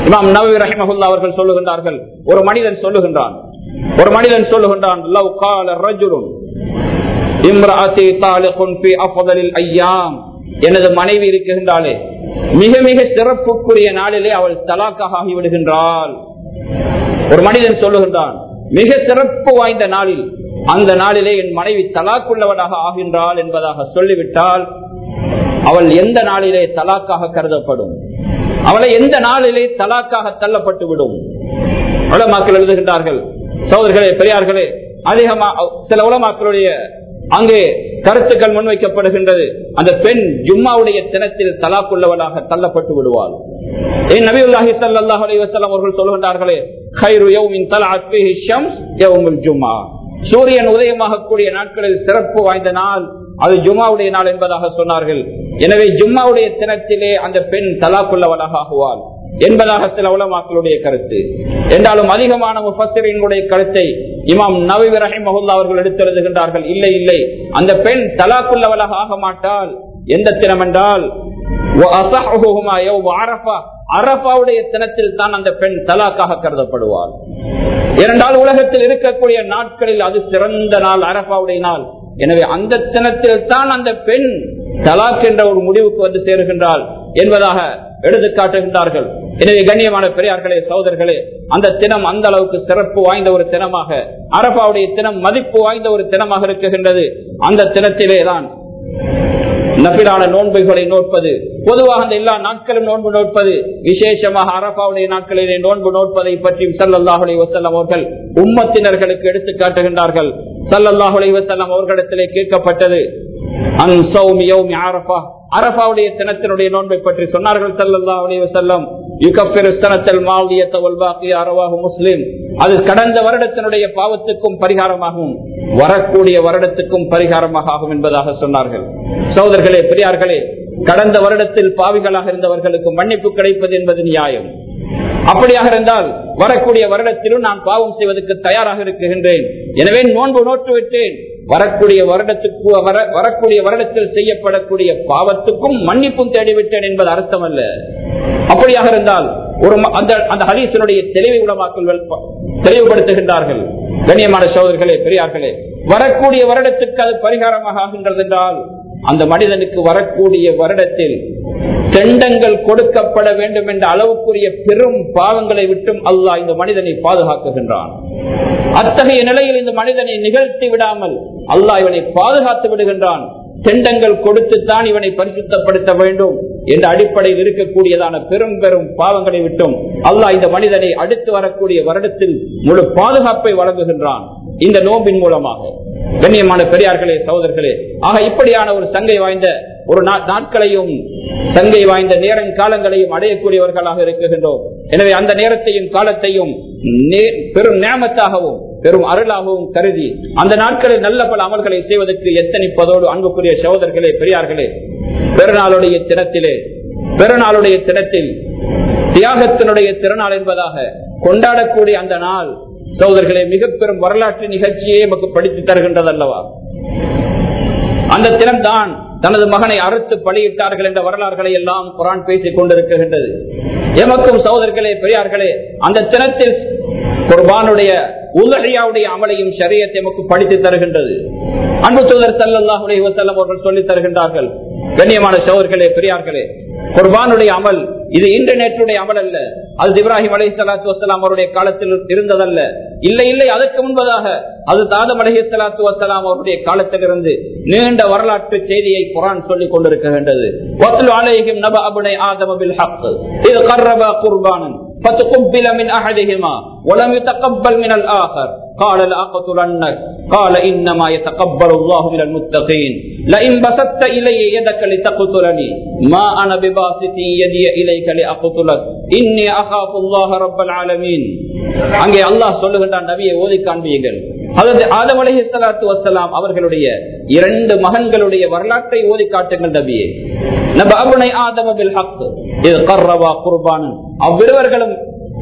இமாம் நவி ரஹிமஹுல்லா அவர்கள் சொல்லுகின்றார்கள் ஒரு மனிதன் சொல்லுகின்றான் ஒரு மனிதன் சொல்லுகின்றான் லவ் கால ரஜுலுன் இம்ராத்தி தாலிகுன் ஃபி அஃதலில் ஐயாம் எனது மனைவி இருக்கின்றாளே மிக மிக சிறப்புக்குரிய நாளிலே அவள் தலாக்காக ஆகிவிடுகின்றாள் ஒரு மனிதன் சொல்லுகின்றான் மிக சிறப்பு வாய்ந்த நாளில் அந்த நாளிலே என் மனைவி தலாக்குள்ளவனாக ஆகின்றாள் என்பதாக சொல்லிவிட்டால் அவள் எந்த நாளிலே தலாக்காக கருதப்படும் அவளை எந்த நாளிலே தலாக்காக தள்ளப்பட்டு விடும் உலமாக்கள் எழுதுகின்றார்கள் சோதர்களே பெரியார்களே அதிகமா சில உலமாக்களுடைய அங்கே கருத்துக்கள் முன்வைக்கப்படுகின்றது அந்த பெண் ஜும்மாவுடைய தினத்தில் தலாக்குள்ளவளாக தள்ளப்பட்டு விடுவாள் என் நபியுல்லாஹி ஸல்லல்லாஹு அலைஹி வஸல்லம் அவர்கள் சொல்கின்றார்களே கைரு யௌமின் தலஅத் ஃபீஹி ஷம்ஸ் யௌமுல் ஜும்ஆ சூரியன் உதயமாகக்கூடிய நாட்களில் சிறப்பு வாய்ந்த நாள் அது ஜும்மாவுடைய நாள் என்பதாக சொன்னார்கள் எனவே ஜும்மாவுடைய தினத்திலே அந்த பெண் தலாக்குள்ளவளாக ஆகுவாள் என்பதாக சில உலமாக்களுடைய கருத்து என்றாலும் அதிகமான முஃபசிரினுடைய கருத்தை இமாம் நவி ரஹிமஹுல்லா அவர்கள் எடுத்தெழுதுகின்றார்கள் இல்லை இல்லை அந்த பெண் தலாக்குள்ளவளாக ஆக மாட்டால் எந்த தினம் என்றால் அரபாவுடைய தினத்தில் தான் அந்த பெண் தலாக்காக கருதப்படுவாள் இரண்டால் உலகத்தில் இருக்கக்கூடிய நாட்களில் அது சிறந்த நாள் அரபாவுடைய நாள் எனவே அந்த தினத்தில் தான் அந்த பெண் தலாக் என்ற ஒரு முடிவுக்கு வந்து சேருகின்றாள் என்பதாக எடுத்து காட்டுகின்றார்கள் எனவே கண்ணியமான பெரியார்களே சகோதரர்களே அந்த தினம் அந்த அளவுக்கு சிறப்பு வாய்ந்த ஒரு தினமாக அரபாவுடைய தினம் மதிப்பு வாய்ந்த ஒரு தினமாக இருக்குகின்றது அந்த தினத்திலே தான் நபிலான நோன்புகளை நோட்பது பொதுவாக அந்த எல்லா நாட்களும் நோன்பு நோட்பது விசேஷமாக அரபாவுடைய நாட்களிலே நோன்பு நோட்பதை பற்றி சல்லல்லாஹுலை வசல்லம் அவர்கள் உம்மத்தினர்களுக்கு எடுத்து காட்டுகின்றார்கள் சல்லல்லாஹுலை வசல்லம் அவர்களிடத்திலே கேட்கப்பட்டது அன் சௌமி யௌமி அரபா அரபாவுடைய தினத்தினுடைய நோன்பை பற்றி சொன்னார்கள் சல்லல்லாஹு அலைஹி வஸல்லம் யுகஃபிரு ஸனத்தல் மாலியத வல் பாக்கிய அரவாஹு முஸ்லிம் அது கடந்த வருடத்தினுடைய பாவத்துக்கும் பரிகாரமாகவும் வரக்கூடிய வருடத்துக்கும் பரிகாரமாக ஆகும் என்பதாக சொன்னார்கள் சகோதரர்களே பெரியார்களே கடந்த வருடத்தில் பாவிகளாக இருந்தவர்களுக்கு மன்னிப்பு கிடைப்பது என்பது நியாயம் அப்படியாக இருந்தால் வரக்கூடிய வருடத்திலும் நான் பாவம் செய்வதற்கு தயாராக இருக்குகின்றேன் எனவே நோன்பு நோட்டு விட்டேன் வரக்கூடிய வருடத்துக்கு வர- வரக்கூடிய வருடத்தில் செய்யப்படக்கூடிய பாவத்துக்கும் மன்னிப்பும் தேடிவிட்டேன் என்பது அர்த்தம் அல்ல அப்படியாக இருந்தால் ஒரு ம- அந்த அந்த ஹரீசனுடைய தெளிவை உலமாக்கல் வெல்ப- தெளிவுபடுத்துகின்றார்கள் கண்ணியமான சோதர்களே பெரியார்களே வரக்கூடிய வருடத்துக்கு அது பரிகாரமாக ஆகின்றது என்றால் அந்த மனிதனுக்கு வரக்கூடிய வருடத்தில் தெண்டங்கள் கொடுக்கப்பட வேண்டும் என்ற அளவுக்குரிய பெரும் பாவங்களை விட்டும் அல்லாஹ் இந்த மனிதனை பாதுகாக்குகின்றான் அத்தகைய நிலையில் இந்த மனிதனை நிகழ்த்தி விடாமல் அல்லாஹ் இவனை பாதுகாத்து விடுகின்றான் தெண்டங்கள் கொடுத்துத்தான் இவனை பரிசுத்தப்படுத்த வேண்டும் என்ற அடிப்படையில் இருக்கக்கூடியதான பெரும் பெரும் பாவங்களை விட்டும் அல்லாஹ் இந்த மனிதனை அடுத்து வரக்கூடிய வருடத்தில் முழு பாதுகாப்பை வழங்குகின்றான் இந்த நோம்பின் மூலமாக கண்ணியமான பெரியார்களே சகோதரர்களே ஆக இப்படியான ஒரு சங்கை வாய்ந்த ஒரு நா- நாட்களையும் சங்கை வாய்ந்த நேரம் காலங்களையும் அடையக்கூடியவர்களாக இருக்குகின்றோம் எனவே அந்த நேரத்தையும் காலத்தையும் நே- பெரும் நேமத்தாகவும் பெரும் அருளாகவும் கருதி அந்த நாட்களில் நல்ல பல அமல்களை செய்வதற்கு எத்தனிப்பதோடு அன்புக்குரிய சகோதரர்களே பெரியார்களே பெருநாளுடைய தினத்திலே பெருநாளுடைய தினத்தில் தியாகத்தினுடைய திருநாள் என்பதாக கொண்டாடக்கூடிய அந்த நாள் சகோதரர்களே மிக பெரும் வரலாற்று நிகழ்ச்சியே நமக்கு படித்து தருகின்றது அல்லவா அந்த தினம்தான் தனது மகனை அறுத்து பலியிட்டார்கள் என்ற வரலாறுகளை எல்லாம் குரான் பேசிக் கொண்டிருக்கின்றது எமக்கும் சகோதரர்களே பெரியார்களே அந்த தினத்தில் குர்பானுடைய உலகையாவுடைய அமலையும் சரியத்தை எமக்கு படித்து தருகின்றது அன்பு தூதர் சல்லாஹ் வசல்லம் அவர்கள் சொல்லித் தருகின்றார்கள் கண்ணியமான சகோதரர்களே பெரியார்களே குர்பானுடைய அமல் இது இன்டர்நெட்டுடைய அமல் அல்ல அது இப்ராஹிம் அலை சலாத்து வசலாம் அவருடைய காலத்தில் இருந்ததல்ல இல்லை இல்லை அதற்கு முன்பதாக அது தாதம் அலஹி சலாத்து வசலாம் அவருடைய காலத்திலிருந்து நீண்ட வரலாற்று செய்தியை குரான் சொல்லிக் கொண்டிருக்கின்றது وَاتْلُ عَلَيْهِمْ نَبَأَ ابْنَيْ آدَمَ بِالْحَقِّ إِذْ قَرَّبَا قُرْبَانًا فتقبل من أحدهما ولم يتقبل من الآخر قال لأقتلنك قال إنما يتقبل الله من المتقين لئن بسطت إلي يدك لتقتلني ما أنا بباسط يدي إليك لأقتلك إني أخاف الله رب العالمين அங்கே அல்லாஹ் சொல்லுகின்றான் நபியை ஓதி காண்பியுங்கள் அதாவது ஆதம் அலஹி சலாத்து வசலாம் அவர்களுடைய இரண்டு மகன்களுடைய வரலாற்றை ஓதி காட்டுங்கள் நபியே நப அபுனை ஆதம பில் ஹக் இது கர்ரவா குர்பானன் அவ்விருவர்களும்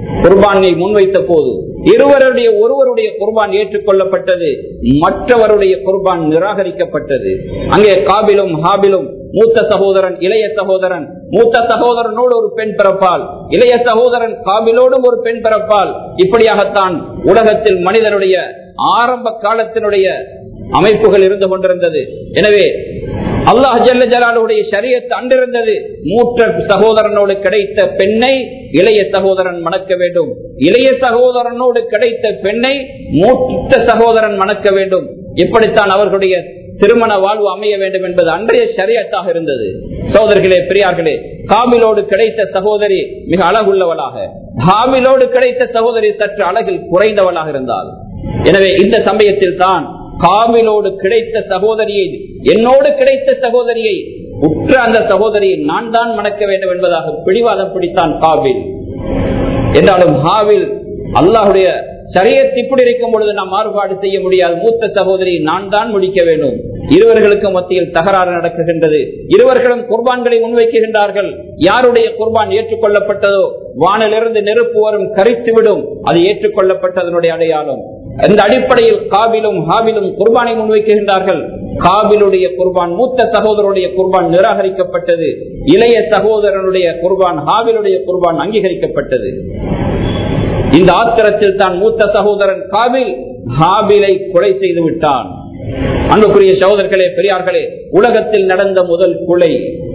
குர்பானை முன்வைத்த போது இருவருடைய ஒருவருடைய குர்பான் ஏற்றுக்கொள்ளப்பட்டது மற்றவருடைய குர்பான் நிராகரிக்கப்பட்டது அங்கே காபிலும் ஹாபிலும் மூத்த சகோதரன் இளைய சகோதரன் மூத்த சகோதரனோடு ஒரு பெண் பிறப்பால் இளைய சகோதரன் காபிலோடும் ஒரு பெண் பிறப்பால் இப்படியாகத்தான் உலகத்தில் மனிதனுடைய ஆரம்ப காலத்தினுடைய அமைப்புகள் இருந்து கொண்டிருந்தது எனவே அல்லாஹ் ஜல்ல ஜலாலுடைய சரியத்து அன்றிருந்தது மூத்த சகோதரனோடு கிடைத்த பெண்ணை இளைய சகோதரன் மணக்க வேண்டும் இளைய சகோதரனோடு கிடைத்த பெண்ணை மூத்த சகோதரன் மணக்க வேண்டும் இப்படித்தான் அவர்களுடைய திருமண வாழ்வு அமைய வேண்டும் என்பது அன்றைய சரியத்தாக இருந்தது சகோதரர்களே பெரியார்களே காபிலோடு கிடைத்த சகோதரி மிக அழகுள்ளவளாக ஹாபிலோடு கிடைத்த சகோதரி சற்று அழகில் குறைந்தவளாக இருந்தால் எனவே இந்த சமயத்தில் தான் காபிலோடு கிடைத்த சகோதரியை என்னோடு கிடைத்த சகோதரியை உற்ற அந்த சகோதரியை நான் தான் மணக்க வேண்டும் என்பதாக பிடிவாதம் பிடித்தான் காபில் என்றாலும் ஹாவில் அல்லாஹுடைய சரியத் இப்படி இருக்கும் பொழுது நாம் மாறுபாடு செய்ய முடியாது மூத்த சகோதரியை நான் தான் முடிக்க வேண்டும் இருவர்களுக்கும் மத்தியில் தகராறு நடக்குகின்றது இருவர்களும் குர்பான்களை முன்வைக்குகின்றார்கள் யாருடைய குர்பான் ஏற்றுக்கொள்ளப்பட்டதோ வானிலிருந்து நெருப்பு வரும் கரித்துவிடும் அது ஏற்றுக்கொள்ளப்பட்டதனுடைய அடையாளம் அந்த அடிப்படையில் காபிலும் ஹாபிலும் குர்பானை முன்வைக்குகின்றார்கள் காபிலுடைய குர்பான் மூத்த சகோதரனுடைய குர்பான் நிராகரிக்கப்பட்டது இளைய சகோதரனுடைய குர்பான் ஹாபிலுடைய குர்பான் அங்கீகரிக்கப்பட்டது இந்த ஆத்திரத்தில் தான் மூத்த சகோதரன் காபில் ஹாபிலை கொலை செய்து விட்டான் அன்புக்குரிய சகோதரர்களே பெரியார்களே உலகத்தில் நடந்த முதல் கொலை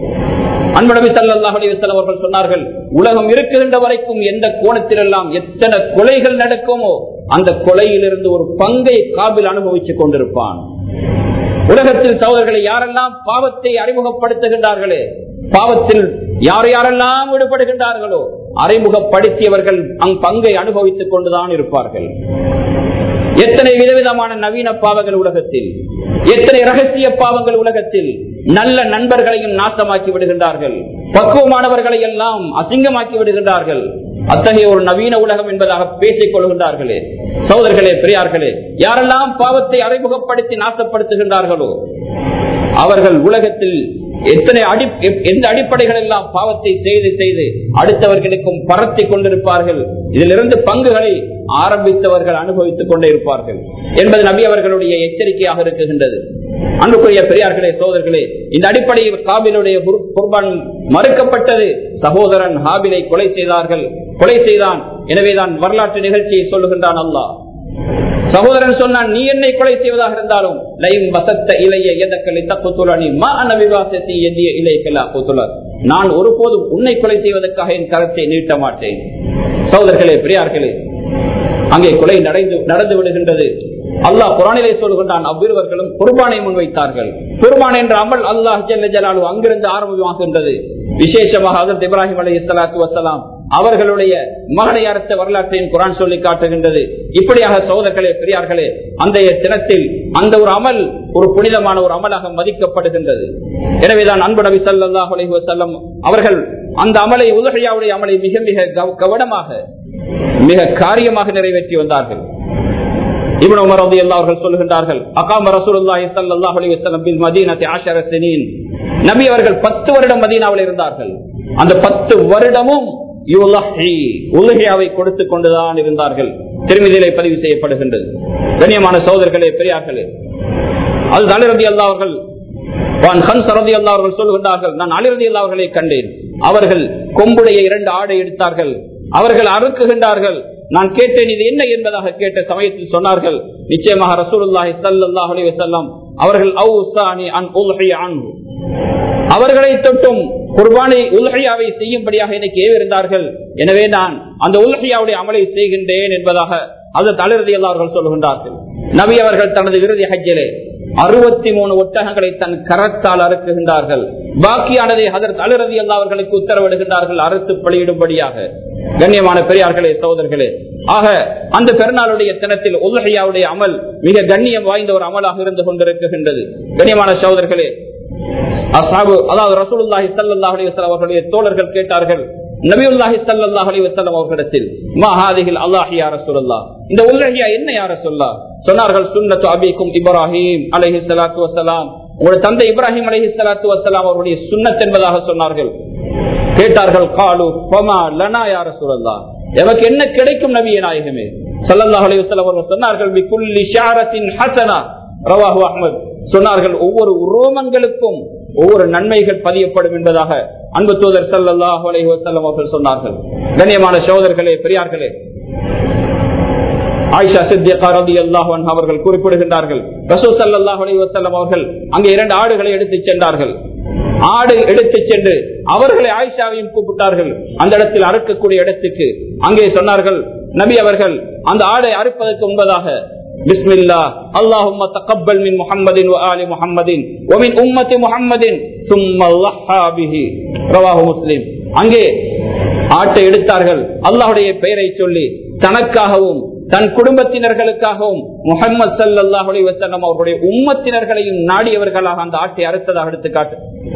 அன்பு நபி ஸல்லல்லாஹு அலைஹி வஸல்லம் அவர்கள் சொன்னார்கள் உலகம் இருக்கின்ற வரைக்கும் எந்த கோணத்தில் எல்லாம் எத்தனை கொலைகள் நடக்குமோ அந்த கொலையிலிருந்து ஒரு பங்கை காபில் அனுபவித்துக் கொண்டிருப்பான் உலகத்தில் சகோதரர்களை யாரெல்லாம் பாவத்தை அறிமுகப்படுத்துகின்றார்களே பாவத்தில் யார் யாரெல்லாம் ஈடுபடுகின்றார்களோ அறிமுகப்படுத்தியவர்கள் அங் பங்கை அனுபவித்துக் கொண்டுதான் இருப்பார்கள் எத்தனை விதவிதமான நவீன பாவங்கள் உலகத்தில் எத்தனை ரகசிய பாவங்கள் உலகத்தில் நல்ல நண்பர்களையும் நாசமாக்கி விடுகின்றார்கள் பக்குவமானவர்களை எல்லாம் அசிங்கமாக்கி விடுகின்றார்கள் அத்தகைய ஒரு நவீன உலகம் என்பதாக பேசிக் கொள்கின்றார்களே சகோதரர்களே பெரியார்களே யாரெல்லாம் பாவத்தை அறிமுகப்படுத்தி நாசப்படுத்துகின்றார்களோ அவர்கள் உலகத்தில் எத்தனை அடி எந்த அடிப்படைகள் எல்லாம் பாவத்தை செய்து செய்து அடுத்தவர்களுக்கும் பரத்தி கொண்டிருப்பார்கள் இதிலிருந்து பங்குகளை ஆரம்பித்தவர்கள் அனுபவித்துக் கொண்டே இருப்பார்கள் என்பது நபி அவர்களுடைய எச்சரிக்கையாக இருக்குகின்றது அன்புக்குரிய பெரியார்களே சோதர்களே இந்த அடிப்படையில் காபிலுடைய குர்பான் மறுக்கப்பட்டது சகோதரன் ஹாபிலை கொலை செய்தார்கள் கொலை செய்தான் எனவேதான் வரலாற்று நிகழ்ச்சியை சொல்லுகின்றான் அல்லாஹ் சகோதரன் சொன்னான் நீ என்னை கொலை செய்வதாக இருந்தாலும் லைம் வசத்த இலைய எதக்கலை தப்புத்துலனி மா அனவிவாசத்தை எண்ணிய இலைக்கலா புத்துலர் நான் ஒருபோதும் உன்னை கொலை செய்வதற்காக என் கரத்தை நீட்ட மாட்டேன் சகோதரர்களே பிரியார்களே அங்கே கொலை நடந்து நடந்து விடுகின்றது அல்லாஹ் குரானிலே சொல்கின்றான் அவ்விருவர்களும் குர்பானை முன்வைத்தார்கள் குர்பான் என்ற அமல் அல்லாஹ் ஜல்லாலு அங்கிருந்து ஆரம்பமாகின்றது விசேஷமாக அதற்கு இப்ராஹிம் அலி இஸ்லாத்து வசலாம் அவர்களுடைய மகனை அறுத்த வரலாற்றையும் குரான் சொல்லி காட்டுகின்றது இப்படியாக சோதர்களே பெரியார்களே அந்த தினத்தில் அந்த ஒரு அமல் ஒரு புனிதமான ஒரு அமலாக மதிக்கப்படுகின்றது எனவேதான் அன்பு நபி சல்லாஹ் அலி வசல்லம் அவர்கள் அந்த அமலை உலகையாவுடைய அமலை மிக மிக கவனமாக மிக காரியமாக நிறைவேற்றி வந்தார்கள் இவன் உமர் ரதி அவர்கள் சொல்லுகின்றார்கள் அகாம ரசூலுல்லாஹி ஸல்லல்லாஹு அலைஹி வஸல்லம் பில் மதீனத்தி 10 சினீன் நபி அவர்கள் 10 வருடம் மதீனாவில் இருந்தார்கள் அந்த 10 வருடமும் யுலஹி உலகியாவை கொடுத்துக் கொண்டுதான் இருந்தார்கள் திருமதியிலே பதிவு செய்யப்படுகின்றது கண்ணியமான சகோதரர்களே பெரியார்களே அது அலிரதி அல்லா அவர்கள் ரதி அல்லா அவர்கள் சொல்லுகின்றார்கள் நான் அலிரதி அல்லா அவர்களை கண்டேன் அவர்கள் கொம்புடைய இரண்டு ஆடை எடுத்தார்கள் அவர்கள் அறுக்குகின்றார்கள் நான் கேட்டேன் இது என்ன என்பதாக கேட்ட சமயத்தில் சொன்னார்கள் நிச்சயமாக ரசூலுல்லாஹி ஸல்லல்லாஹு அலைஹி வஸல்லம் அவர்கள் அவுசானி அன் உல்ஹிய அன்ஹு அவர்களை தொட்டும் குர்பானை உல்ஹியாவை செய்யும்படியாக எனக்கு ஏவிருந்தார்கள் எனவே நான் அந்த உல்ஹியாவுடைய அமலை செய்கின்றேன் என்பதாக அது தளர்தி அவர்கள் சொல்லுகின்றார்கள் நபி அவர்கள் தனது இறுதி ஹஜ்ஜிலே அறுபத்தி மூணு ஒட்டகங்களை தன் கரத்தால் அறுக்குகின்றார்கள் பாக்கியானதை அதற்கு அலுரதி அல்லா அவர்களுக்கு உத்தரவிடுகின்றார்கள் அறுத்து பலியிடும்படியாக கண்ணியமான பெரியார்களே சகோதரர்களே ஆக அந்த பெருநாளுடைய தினத்தில் உலகையாவுடைய அமல் மிக கண்ணியம் வாய்ந்த ஒரு அமலாக இருந்து கொண்டிருக்கின்றது கண்ணியமான சகோதரர்களே அசாபு அதாவது ரசூலுல்லாஹி ஸல்லல்லாஹு அலைஹி வஸல்லம் அவர்களுடைய தோழர்கள் கேட்டார்கள் நபியுல்லாஹி ஸல்லல்லாஹு அலைஹி வஸல்லம் அவர்களிடத்தில் மா ஹாதிஹில் அல்லாஹ் யா ரசூலுல்லாஹ் இந்த உலகியா என்ன யா ரசூலுல்லாஹ் சொன்னார்கள் சுன்னத்து அபிக்கும் இப்ராஹிம் அலைஹி ஸலாத்து வஸலாம் உங்களுடைய தந்தை இப்ராஹிம் அலைஹி ஸலாத்து வஸலாம் அவருடைய சுன்னத் என்பதாக சொன்னார்கள் கேட்டார்கள் காலு பமா லனா யா ரசூலுல்லாஹ் எமக்கு என்ன கிடைக்கும் நபிய நாயகமே சல்லல்லாஹு அலைஹி வஸல்லம் அவர்கள் சொன்னார்கள் பிகுல்லி ஷாரத்தின் ஹசனா ரவாஹு அஹ்மத் சொன்னார்கள் ஒவ்வொரு உரோமங்களுக்கும் ஒவ்வொரு நன்மைகள் பதியப்படும் என்பதாக அன்பு தூதர் சல்லல்லாஹு அலைஹி வஸல்லம் அவர்கள் சொன்னார்கள் கண்ணியமான சகோதரர்களே பெரியார்களே ஆயிஷா சித்திகா ரதி அல்லாஹ் அவர்கள் குறிப்பிடுகின்றார்கள் ரசூ சல்லாஹ் அலி வசல்லம் அவர்கள் அங்கே இரண்டு ஆடுகளை எடுத்துச் சென்றார்கள் ஆடு எடுத்துச் சென்று அவர்களை ஆயிஷாவையும் கூப்பிட்டார்கள் அந்த இடத்தில் அறுக்கக்கூடிய இடத்துக்கு அங்கே சொன்னார்கள் நபி அவர்கள் அந்த ஆடை அறுப்பதற்கு முன்பதாக பிஸ்மில்லா அல்லாஹும்ம தகப்பல் மின் முஹம்மதின் ஆலி முஹம்மதின் ஒமின் உம்மத்தி முஹம்மதின் சும்ம லஹா பிஹி ரவாஹு முஸ்லிம் அங்கே ஆட்டை எடுத்தார்கள் அல்லாஹுடைய பெயரை சொல்லி தனக்காகவும் தன் குடும்பத்தினர்களுக்காகவும் முகமது சல்லாஹ் அலி வசல்லம் அவருடைய உம்மத்தினர்களையும் நாடியவர்களாக அந்த ஆட்டை அறுத்ததாக எடுத்து காட்டு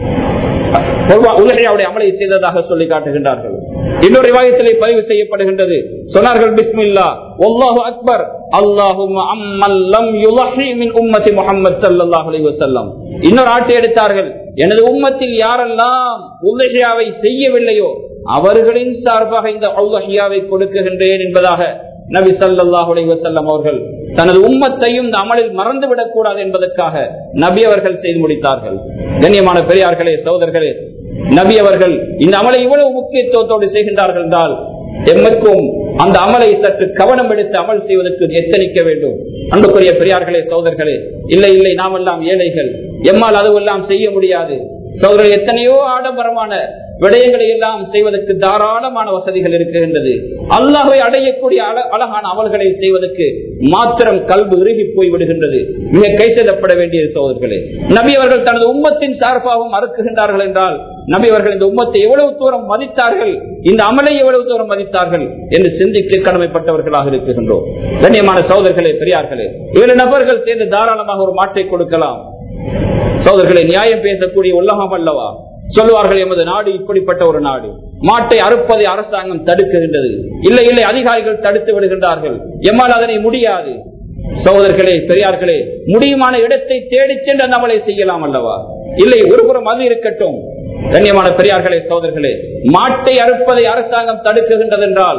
உலகையாவுடைய அமலை செய்ததாக சொல்லி காட்டுகின்றார்கள் இன்னொரு விவாயத்திலே பதிவு செய்யப்படுகின்றது சொன்னார்கள் பிஸ்மில்லா ஒல்லாஹு அக்பர் அல்லாஹும் அம்மல்லம் யுலஹி மின் உம்மத்தி முஹம்மது ஸல்லல்லாஹு அலைஹி வஸல்லம் இன்னொரு ஆட்டை எடுத்தார்கள் எனது உம்மத்தில் யாரெல்லாம் உலகியாவை செய்யவில்லையோ அவர்களின் சார்பாக இந்த உலகியாவை கொடுக்குகின்றேன் என்பதாக நபி சல்லாஹ் வசல்லம் அவர்கள் தனது உம்மத்தையும் இந்த அமலில் மறந்துவிடக் கூடாது என்பதற்காக நபி அவர்கள் செய்து முடித்தார்கள் கண்ணியமான பெரியார்களே சோதர்களே நபி அவர்கள் இந்த அமலை இவ்வளவு முக்கியத்துவத்தோடு செய்கின்றார்கள் என்றால் எம்மக்கும் அந்த அமலை சற்று கவனம் எடுத்து அமல் செய்வதற்கு எத்தனிக்க வேண்டும் அன்புக்குரிய பெரியார்களே சோதர்களே இல்லை இல்லை நாம் எல்லாம் ஏழைகள் எம்மால் அதுவெல்லாம் செய்ய முடியாது சோதரர்கள் எத்தனையோ ஆடம்பரமான விடயங்களை எல்லாம் செய்வதற்கு தாராளமான வசதிகள் இருக்கின்றது அல்லாஹை அடையக்கூடிய அழகான அமல்களை செய்வதற்கு மாத்திரம் கல்வி இறுகி போய் விடுகின்றது மிக கை செல்லப்பட வேண்டிய சோதர்களே நபி அவர்கள் தனது உம்மத்தின் சார்பாகவும் அறுக்குகின்றார்கள் என்றால் நபி அவர்கள் இந்த உம்மத்தை எவ்வளவு தூரம் மதித்தார்கள் இந்த அமலை எவ்வளவு தூரம் மதித்தார்கள் என்று சிந்திக்க கடமைப்பட்டவர்களாக இருக்கின்றோம் கண்ணியமான சோதர்களே பெரியார்களே ஏழு நபர்கள் சேர்ந்து தாராளமாக ஒரு மாட்டை கொடுக்கலாம் சோதர்களை நியாயம் பேசக்கூடிய உலகம் அல்லவா சொல்லுவார்கள் எமது நாடு இப்படிப்பட்ட ஒரு நாடு மாட்டை அறுப்பதை அரசாங்கம் தடுக்குகின்றது இல்லை இல்லை அதிகாரிகள் தடுத்து விடுகின்றார்கள் எம்மால் அதனை முடியாது சகோதரர்களே பெரியார்களே முடியுமான இடத்தை தேடி சென்று அந்த அமலை செய்யலாம் அல்லவா இல்லை ஒருபுறம் அது இருக்கட்டும் கண்ணியமான பெரியார்களே சோதர்களே மாட்டை அறுப்பதை அரசாங்கம் தடுக்குகின்றது என்றால்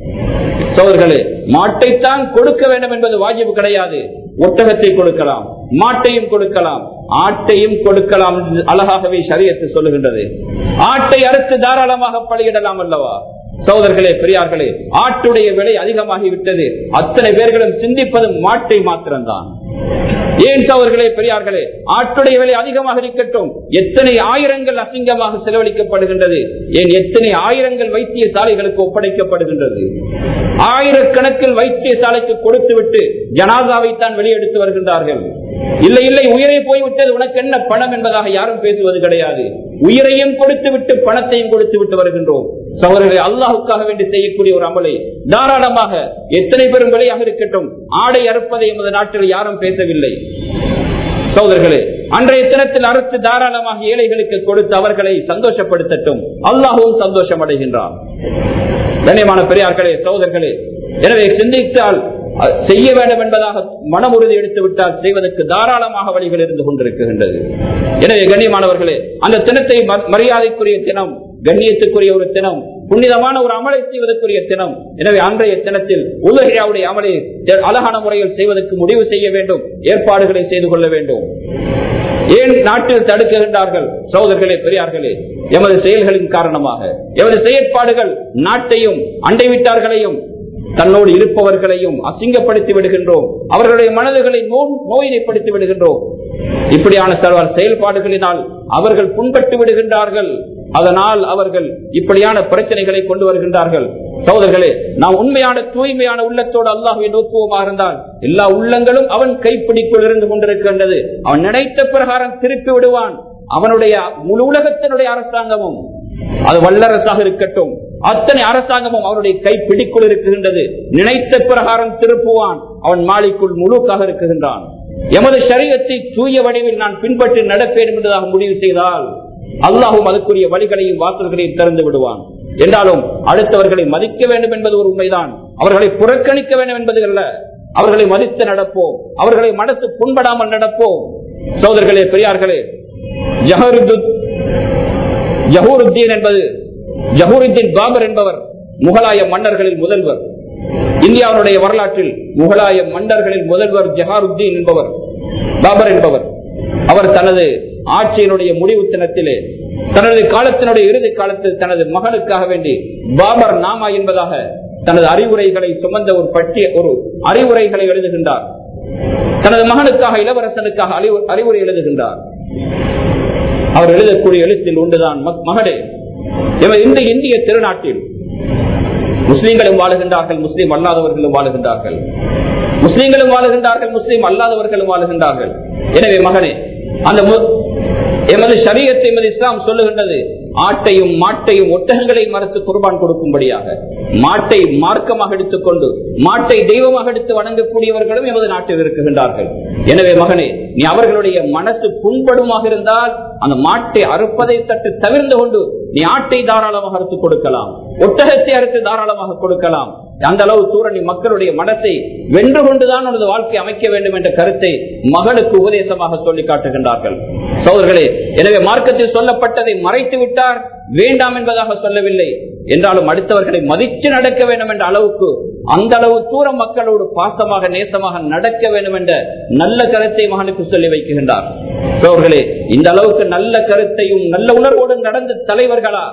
சோதர்களே மாட்டைத்தான் கொடுக்க வேண்டும் என்பது வாஜிப்பு கிடையாது ஒட்டகத்தை கொடுக்கலாம் மாட்டையும் கொடுக்கலாம் ஆட்டையும் கொடுக்கலாம் என்று அழகாகவே சரியத்து சொல்லுகின்றது ஆட்டை அறுத்து தாராளமாக பலியிடலாம் அல்லவா சோதர்களே பெரியார்களே ஆட்டுடைய விலை அதிகமாகிவிட்டது அத்தனை பேர்களும் சிந்திப்பது மாட்டை மாத்திரம்தான் ஏன் சோதர்களே பெரியார்களே ஆட்டுடைய விலை அதிகமாக இருக்கட்டும் எத்தனை ஆயிரங்கள் அசிங்கமாக செலவழிக்கப்படுகின்றது ஏன் எத்தனை ஆயிரங்கள் வைத்தியசாலைகளுக்கு ஒப்படைக்கப்படுகின்றது ஆயிரக்கணக்கில் வைத்தியசாலைக்கு கொடுத்துவிட்டு ஜனாதாவை தான் வெளியெடுத்து வருகின்றார்கள் இல்லை இல்லை உயிரை போய்விட்டது உனக்கு என்ன பணம் என்பதாக யாரும் பேசுவது கிடையாது உயிரையும் கொடுத்து விட்டு பணத்தையும் கொடுத்து விட்டு வருகின்றோம் சகோதரர்களை அல்லாஹுக்காக வேண்டி செய்யக்கூடிய ஒரு அமலை தாராளமாக எத்தனை பெரும் விலையாக இருக்கட்டும் ஆடை அறுப்பதை எமது நாட்டில் யாரும் பேசவில்லை சகோதரர்களே அன்றைய தினத்தில் அறுத்து தாராளமாக ஏழைகளுக்கு கொடுத்து அவர்களை சந்தோஷப்படுத்தட்டும் அல்லாஹும் சந்தோஷம் அடைகின்றான் கண்ணியமான பெரியார்களே சகோதரர்களே எனவே சிந்தித்தால் செய்ய வேண்டும் என்பதாக மனம் உறுதி எடுத்து விட்டால் செய்வதற்கு தாராளமாக வழிகள் இருந்து கொண்டிருக்கின்றது எனவே கண்ணியமானவர்களே அந்த தினத்தை மரியாதைக்குரிய தினம் கண்ணியத்துக்குரிய ஒரு தினம் புனிதமான ஒரு அமலை செய்வதற்குரிய தினம் எனவே அன்றைய தினத்தில் உலகையாவுடைய அமலை அழகான முறையில் செய்வதற்கு முடிவு செய்ய வேண்டும் ஏற்பாடுகளை செய்து கொள்ள வேண்டும் ஏன் நாட்டில் தடுக்குகின்றார்கள் சகோதரர்களே பெரியார்களே எமது செயல்களின் காரணமாக எமது செயற்பாடுகள் நாட்டையும் அண்டை வீட்டார்களையும் தன்னோடு இருப்பவர்களையும் அசிங்கப்படுத்தி விடுகின்றோம் அவர்களுடைய மனதுகளை நோயினைப்படுத்தி விடுகின்றோம் இப்படியான சில செயல்பாடுகளினால் அவர்கள் புண்பட்டு விடுகின்றார்கள் அதனால் அவர்கள் இப்படியான பிரச்சனைகளை கொண்டு வருகின்றார்கள் சகோதரர்களே நாம் உண்மையான தூய்மையான உள்ளத்தோடு அல்லாஹுவை நோக்குவோமாக இருந்தால் எல்லா உள்ளங்களும் அவன் கைப்பிடிக்குள் இருந்து கொண்டிருக்கின்றது அவன் நினைத்த பிரகாரம் திருப்பி விடுவான் அவனுடைய முழு உலகத்தினுடைய அரசாங்கமும் அது வல்லரசாக இருக்கட்டும் அத்தனை அரசாங்கமும் அவருடைய கை பிடிக்குள் இருக்குகின்றது நினைத்த பிரகாரம் திருப்புவான் அவன் மாலைக்குள் முழுக்காக இருக்குகின்றான் எமது சரீரத்தை தூய வடிவில் நான் பின்பற்றி நடப்பேன் என்பதாக முடிவு செய்தால் அல்லாஹும் அதுக்குரிய வழிகளையும் வாசல்களையும் திறந்து விடுவான் என்றாலும் அடுத்தவர்களை மதிக்க வேண்டும் என்பது ஒரு உண்மைதான் அவர்களை புறக்கணிக்க வேண்டும் என்பது அல்ல அவர்களை மதித்து நடப்போம் அவர்களை மனசு புண்படாமல் நடப்போம் சோதர்களே பெரியார்களே ஜஹருது ஜஹூருத்தீன் என்பது ஜஹூருத்தீன் பாபர் என்பவர் முகலாய மன்னர்களில் முதல்வர் இந்தியாவுடைய வரலாற்றில் முகலாய மன்னர்களில் முதல்வர் ஜஹாருத்தீன் என்பவர் பாபர் என்பவர் அவர் தனது ஆட்சியினுடைய முடிவு தினத்திலே தனது காலத்தினுடைய இறுதி காலத்தில் தனது மகனுக்காக வேண்டி பாபர் நாமா என்பதாக தனது அறிவுரைகளை சுமந்த ஒரு பட்டிய ஒரு அறிவுரைகளை எழுதுகின்றார் தனது மகனுக்காக இளவரசனுக்காக அறிவு- அறிவுரை எழுதுகின்றார் அவர் எழுதக்கூடிய எழுத்தில் உண்டுதான் மக்- மகனே எமது இந்த இந்திய திருநாட்டில் முஸ்லீம்களும் வாழுகின்றார்கள் முஸ்லீம் அல்லாதவர்களும் வாழுகின்றார்கள் முஸ்லீம்களும் வாழுகின்றார்கள் முஸ்லீம் அல்லாதவர்களும் வாழுகின்றார்கள் எனவே மகனே அந்த மு- எமது சரியத்தை எமது இஸ்லாம் சொல்லுகின்றது ஆட்டையும் மாட்டையும் ஒட்டகங்களை மறுத்து குர்பான் கொடுக்கும்படியாக மாட்டை மார்க்கமாக எடுத்துக்கொண்டு மாட்டை தெய்வமாக எடுத்து வணங்கக்கூடியவர்களும் எமது நாட்டில் இருக்குகின்றார்கள் எனவே மகனே நீ அவர்களுடைய மனசு புண்படுமாக இருந்தால் அந்த மாட்டை அறுப்பதை சற்று தவிர்ந்து கொண்டு நீ ஆட்டை தாராளமாக அறுத்து கொடுக்கலாம் ஒட்டகத்தை அறுத்து தாராளமாக கொடுக்கலாம் அந்த அளவு தூர நீ மக்களுடைய மனசை வென்று கொண்டுதான் உனது வாழ்க்கை அமைக்க வேண்டும் என்ற கருத்தை மகனுக்கு உபதேசமாக சொல்லி காட்டுகின்றார்கள் சோதர்களே எனவே மார்க்கத்தில் சொல்லப்பட்டதை மறைத்து விட்டார் வேண்டாம் என்பதாக சொல்லவில்லை என்றாலும் அடுத்தவர்களை மதித்து நடக்க வேண்டும் என்ற அளவுக்கு அந்த அளவு தூரம் மக்களோடு பாசமாக நேசமாக நடக்க வேண்டும் என்ற நல்ல கருத்தை மகனுக்கு சொல்லி வைக்கின்றார் சோர்களே இந்த அளவுக்கு நல்ல கருத்தையும் நல்ல உணர்வோடு நடந்த தலைவர்களா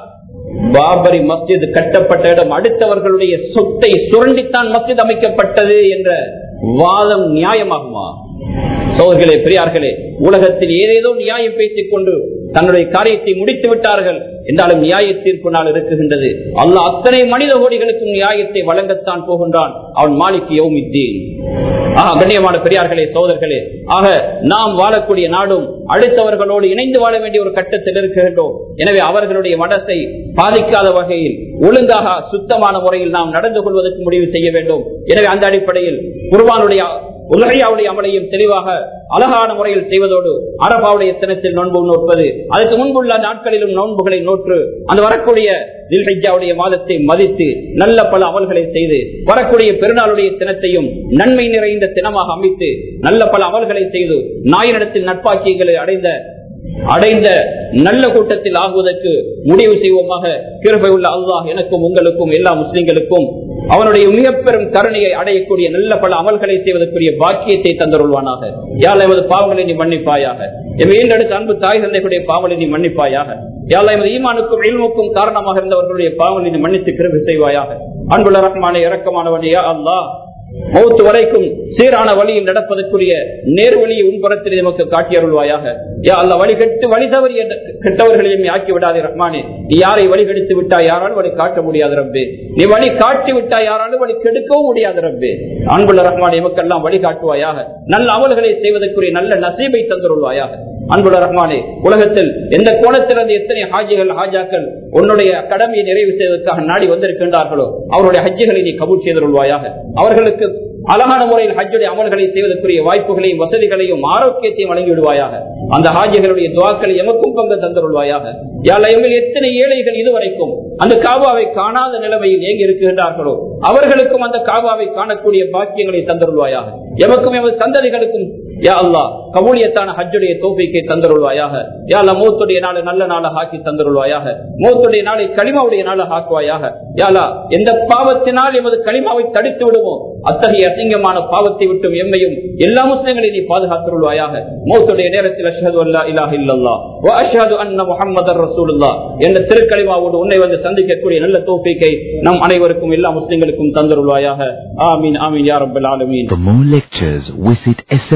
பாபரி மஸ்ஜித் கட்டப்பட்ட இடம் அடுத்தவர்களுடைய சொத்தை சுரண்டித்தான் மஸ்ஜித் அமைக்கப்பட்டது என்ற வாதம் நியாயமாகுமா சோர்களே பெரியார்களே உலகத்தில் ஏதேதோ நியாயம் பேசிக் கொண்டு தன்னுடைய காரியத்தை முடித்து விட்டார்கள் என்றாலும் நியாய தீர்ப்பு நாள் இருக்குகின்றது அல்லாஹ் அத்தனை மனித கோடிகளுக்கும் நியாயத்தை வழங்கத்தான் போகின்றான் அவன் மாலிக் யௌமித்தீன் ஆக கண்ணியமான பெரியார்களே சோதர்களே ஆக நாம் வாழக்கூடிய நாடும் அடுத்தவர்களோடு இணைந்து வாழ வேண்டிய ஒரு கட்டத்தில் இருக்கின்றோம் எனவே அவர்களுடைய மனசை பாதிக்காத வகையில் ஒழுங்காக சுத்தமான முறையில் நாம் நடந்து கொள்வதற்கு முடிவு செய்ய வேண்டும் எனவே அந்த அடிப்படையில் குர்பானுடைய உலகையாவுடைய அமலையும் தெளிவாக அழகான முறையில் செய்வதோடு அரபாவுடைய தினத்தில் நோன்பு நோற்பது அதுக்கு முன்புள்ள நாட்களிலும் நோன்புகளை நோற்று அந்த வரக்கூடிய தில்ஹிஜாவுடைய மாதத்தை மதித்து நல்ல பல அமல்களை செய்து வரக்கூடிய பெருநாளுடைய தினத்தையும் நன்மை நிறைந்த தினமாக அமைத்து நல்ல பல அமல்களை செய்து நாயினிடத்தில் நட்பாக்கியங்களை அடைந்த அடைந்த நல்ல கூட்டத்தில் ஆகுவதற்கு முடிவு செய்வோமாக கிருபை உள்ள அல்லாஹ் எனக்கும் உங்களுக்கும் எல்லா முஸ்லிம்களுக்கும் அவனுடைய மிக பெரும் கருணையை அடையக்கூடிய நல்ல பல அமல்களை செய்வதற்குரிய பாக்கியத்தை தந்தருள்வானாக யாழ் எமது பாவங்களை நீ மன்னிப்பாயாக எம் ஈண்டெடுத்த அன்பு தாய் தந்தைகளுடைய பாவங்களை நீ மன்னிப்பாயாக யாழ் எமது ஈமானுக்கும் இல்முக்கும் காரணமாக இருந்தவர்களுடைய பாவங்களை நீ மன்னித்து கிருபை செய்வாயாக அன்புள்ள ரஹ்மான இறக்கமானவனே யா அல்லாஹ் மௌத்து வரைக்கும் சீரான வழியில் நடப்பதற்குரிய நேர்வழியை உன்புறத்தில் நமக்கு காட்டியருள்வாயாக யா அல்ல வழி கெட்டு வழி தவறிய கெட்டவர்களையும் நீ ஆக்கி விடாதே ரஹ்மானே நீ யாரை வழி கெடுத்து விட்டா யாராலும் வழி காட்ட முடியாது ரப்பே நீ வழி காட்டி விட்டா யாராலும் வழி கெடுக்கவும் முடியாது ரப்பே அன்புள்ள ரஹ்மான் எமக்கெல்லாம் வழி காட்டுவாயாக நல்ல அமல்களை செய்வதற்குரிய நல்ல நசீபை தந்துருள்வாயாக அன்புள்ள ரஹ்மானே உலகத்தில் எந்த கோணத்திலிருந்து எத்தனை ஹாஜிகள் ஹாஜாக்கள் உன்னுடைய கடமையை நிறைவு செய்வதற்காக நாடி வந்திருக்கின்றார்களோ அவருடைய ஹஜ்ஜுகளை நீ கபூல் செய்துள்வாயாக அவர்களுக்கு அழகான முறையில் ஹஜ்ஜுடைய அமல்களை செய்வதற்குரிய வாய்ப்புகளையும் வசதிகளையும் ஆரோக்கியத்தையும் வழங்கி விடுவாயாக அந்த ஹாஜிகளுடைய துவாக்களை எமக்கும் பங்கு தந்துருள்வாயாக யாழையில் எத்தனை ஏழைகள் இதுவரைக்கும் அந்த காபாவை காணாத நிலைமையில் ஏங்கி இருக்கின்றார்களோ அவர்களுக்கும் அந்த காபாவை காணக்கூடிய பாக்கியங்களை தந்துருள்வாயாக எமக்கும் எமது சந்ததிகளுக்கும் யா அல்லா கபூலியத்தான ஹஜ்ஜுடைய தோப்பிக்கை தந்தருள்வாயாக யா அல்லா மூத்துடைய நாளை நல்ல நாளை ஆக்கி தந்தருள்வாயாக மூத்துடைய நாளை களிமாவுடைய நாளை ஆக்குவாயாக யாலா எந்த பாவத்தினால் எமது களிமாவை தடுத்து விடுமோ அத்தகைய அசிங்கமான பாவத்தை விட்டும் எம்மையும் எல்லா முஸ்லிம்களையும் நீ பாதுகாத்துருள்வாயாக மூத்துடைய நேரத்தில் அஷ்ஹது அல்லா இலாஹ இல்லல்லா வ அஷ்ஹது அன்ன முஹம்மதர் ரசூலுல்லாஹ் என்ற திருக்கலிமாவோடு உன்னை வந்து சந்திக்கக்கூடிய நல்ல தோப்பிக்கை நம் அனைவருக்கும் எல்லா முஸ்லிம்களுக்கும் தந்தருள்வாயாக ஆமீன் ஆமீன் யா ரப்பல் ஆலமீன் For more lectures, visit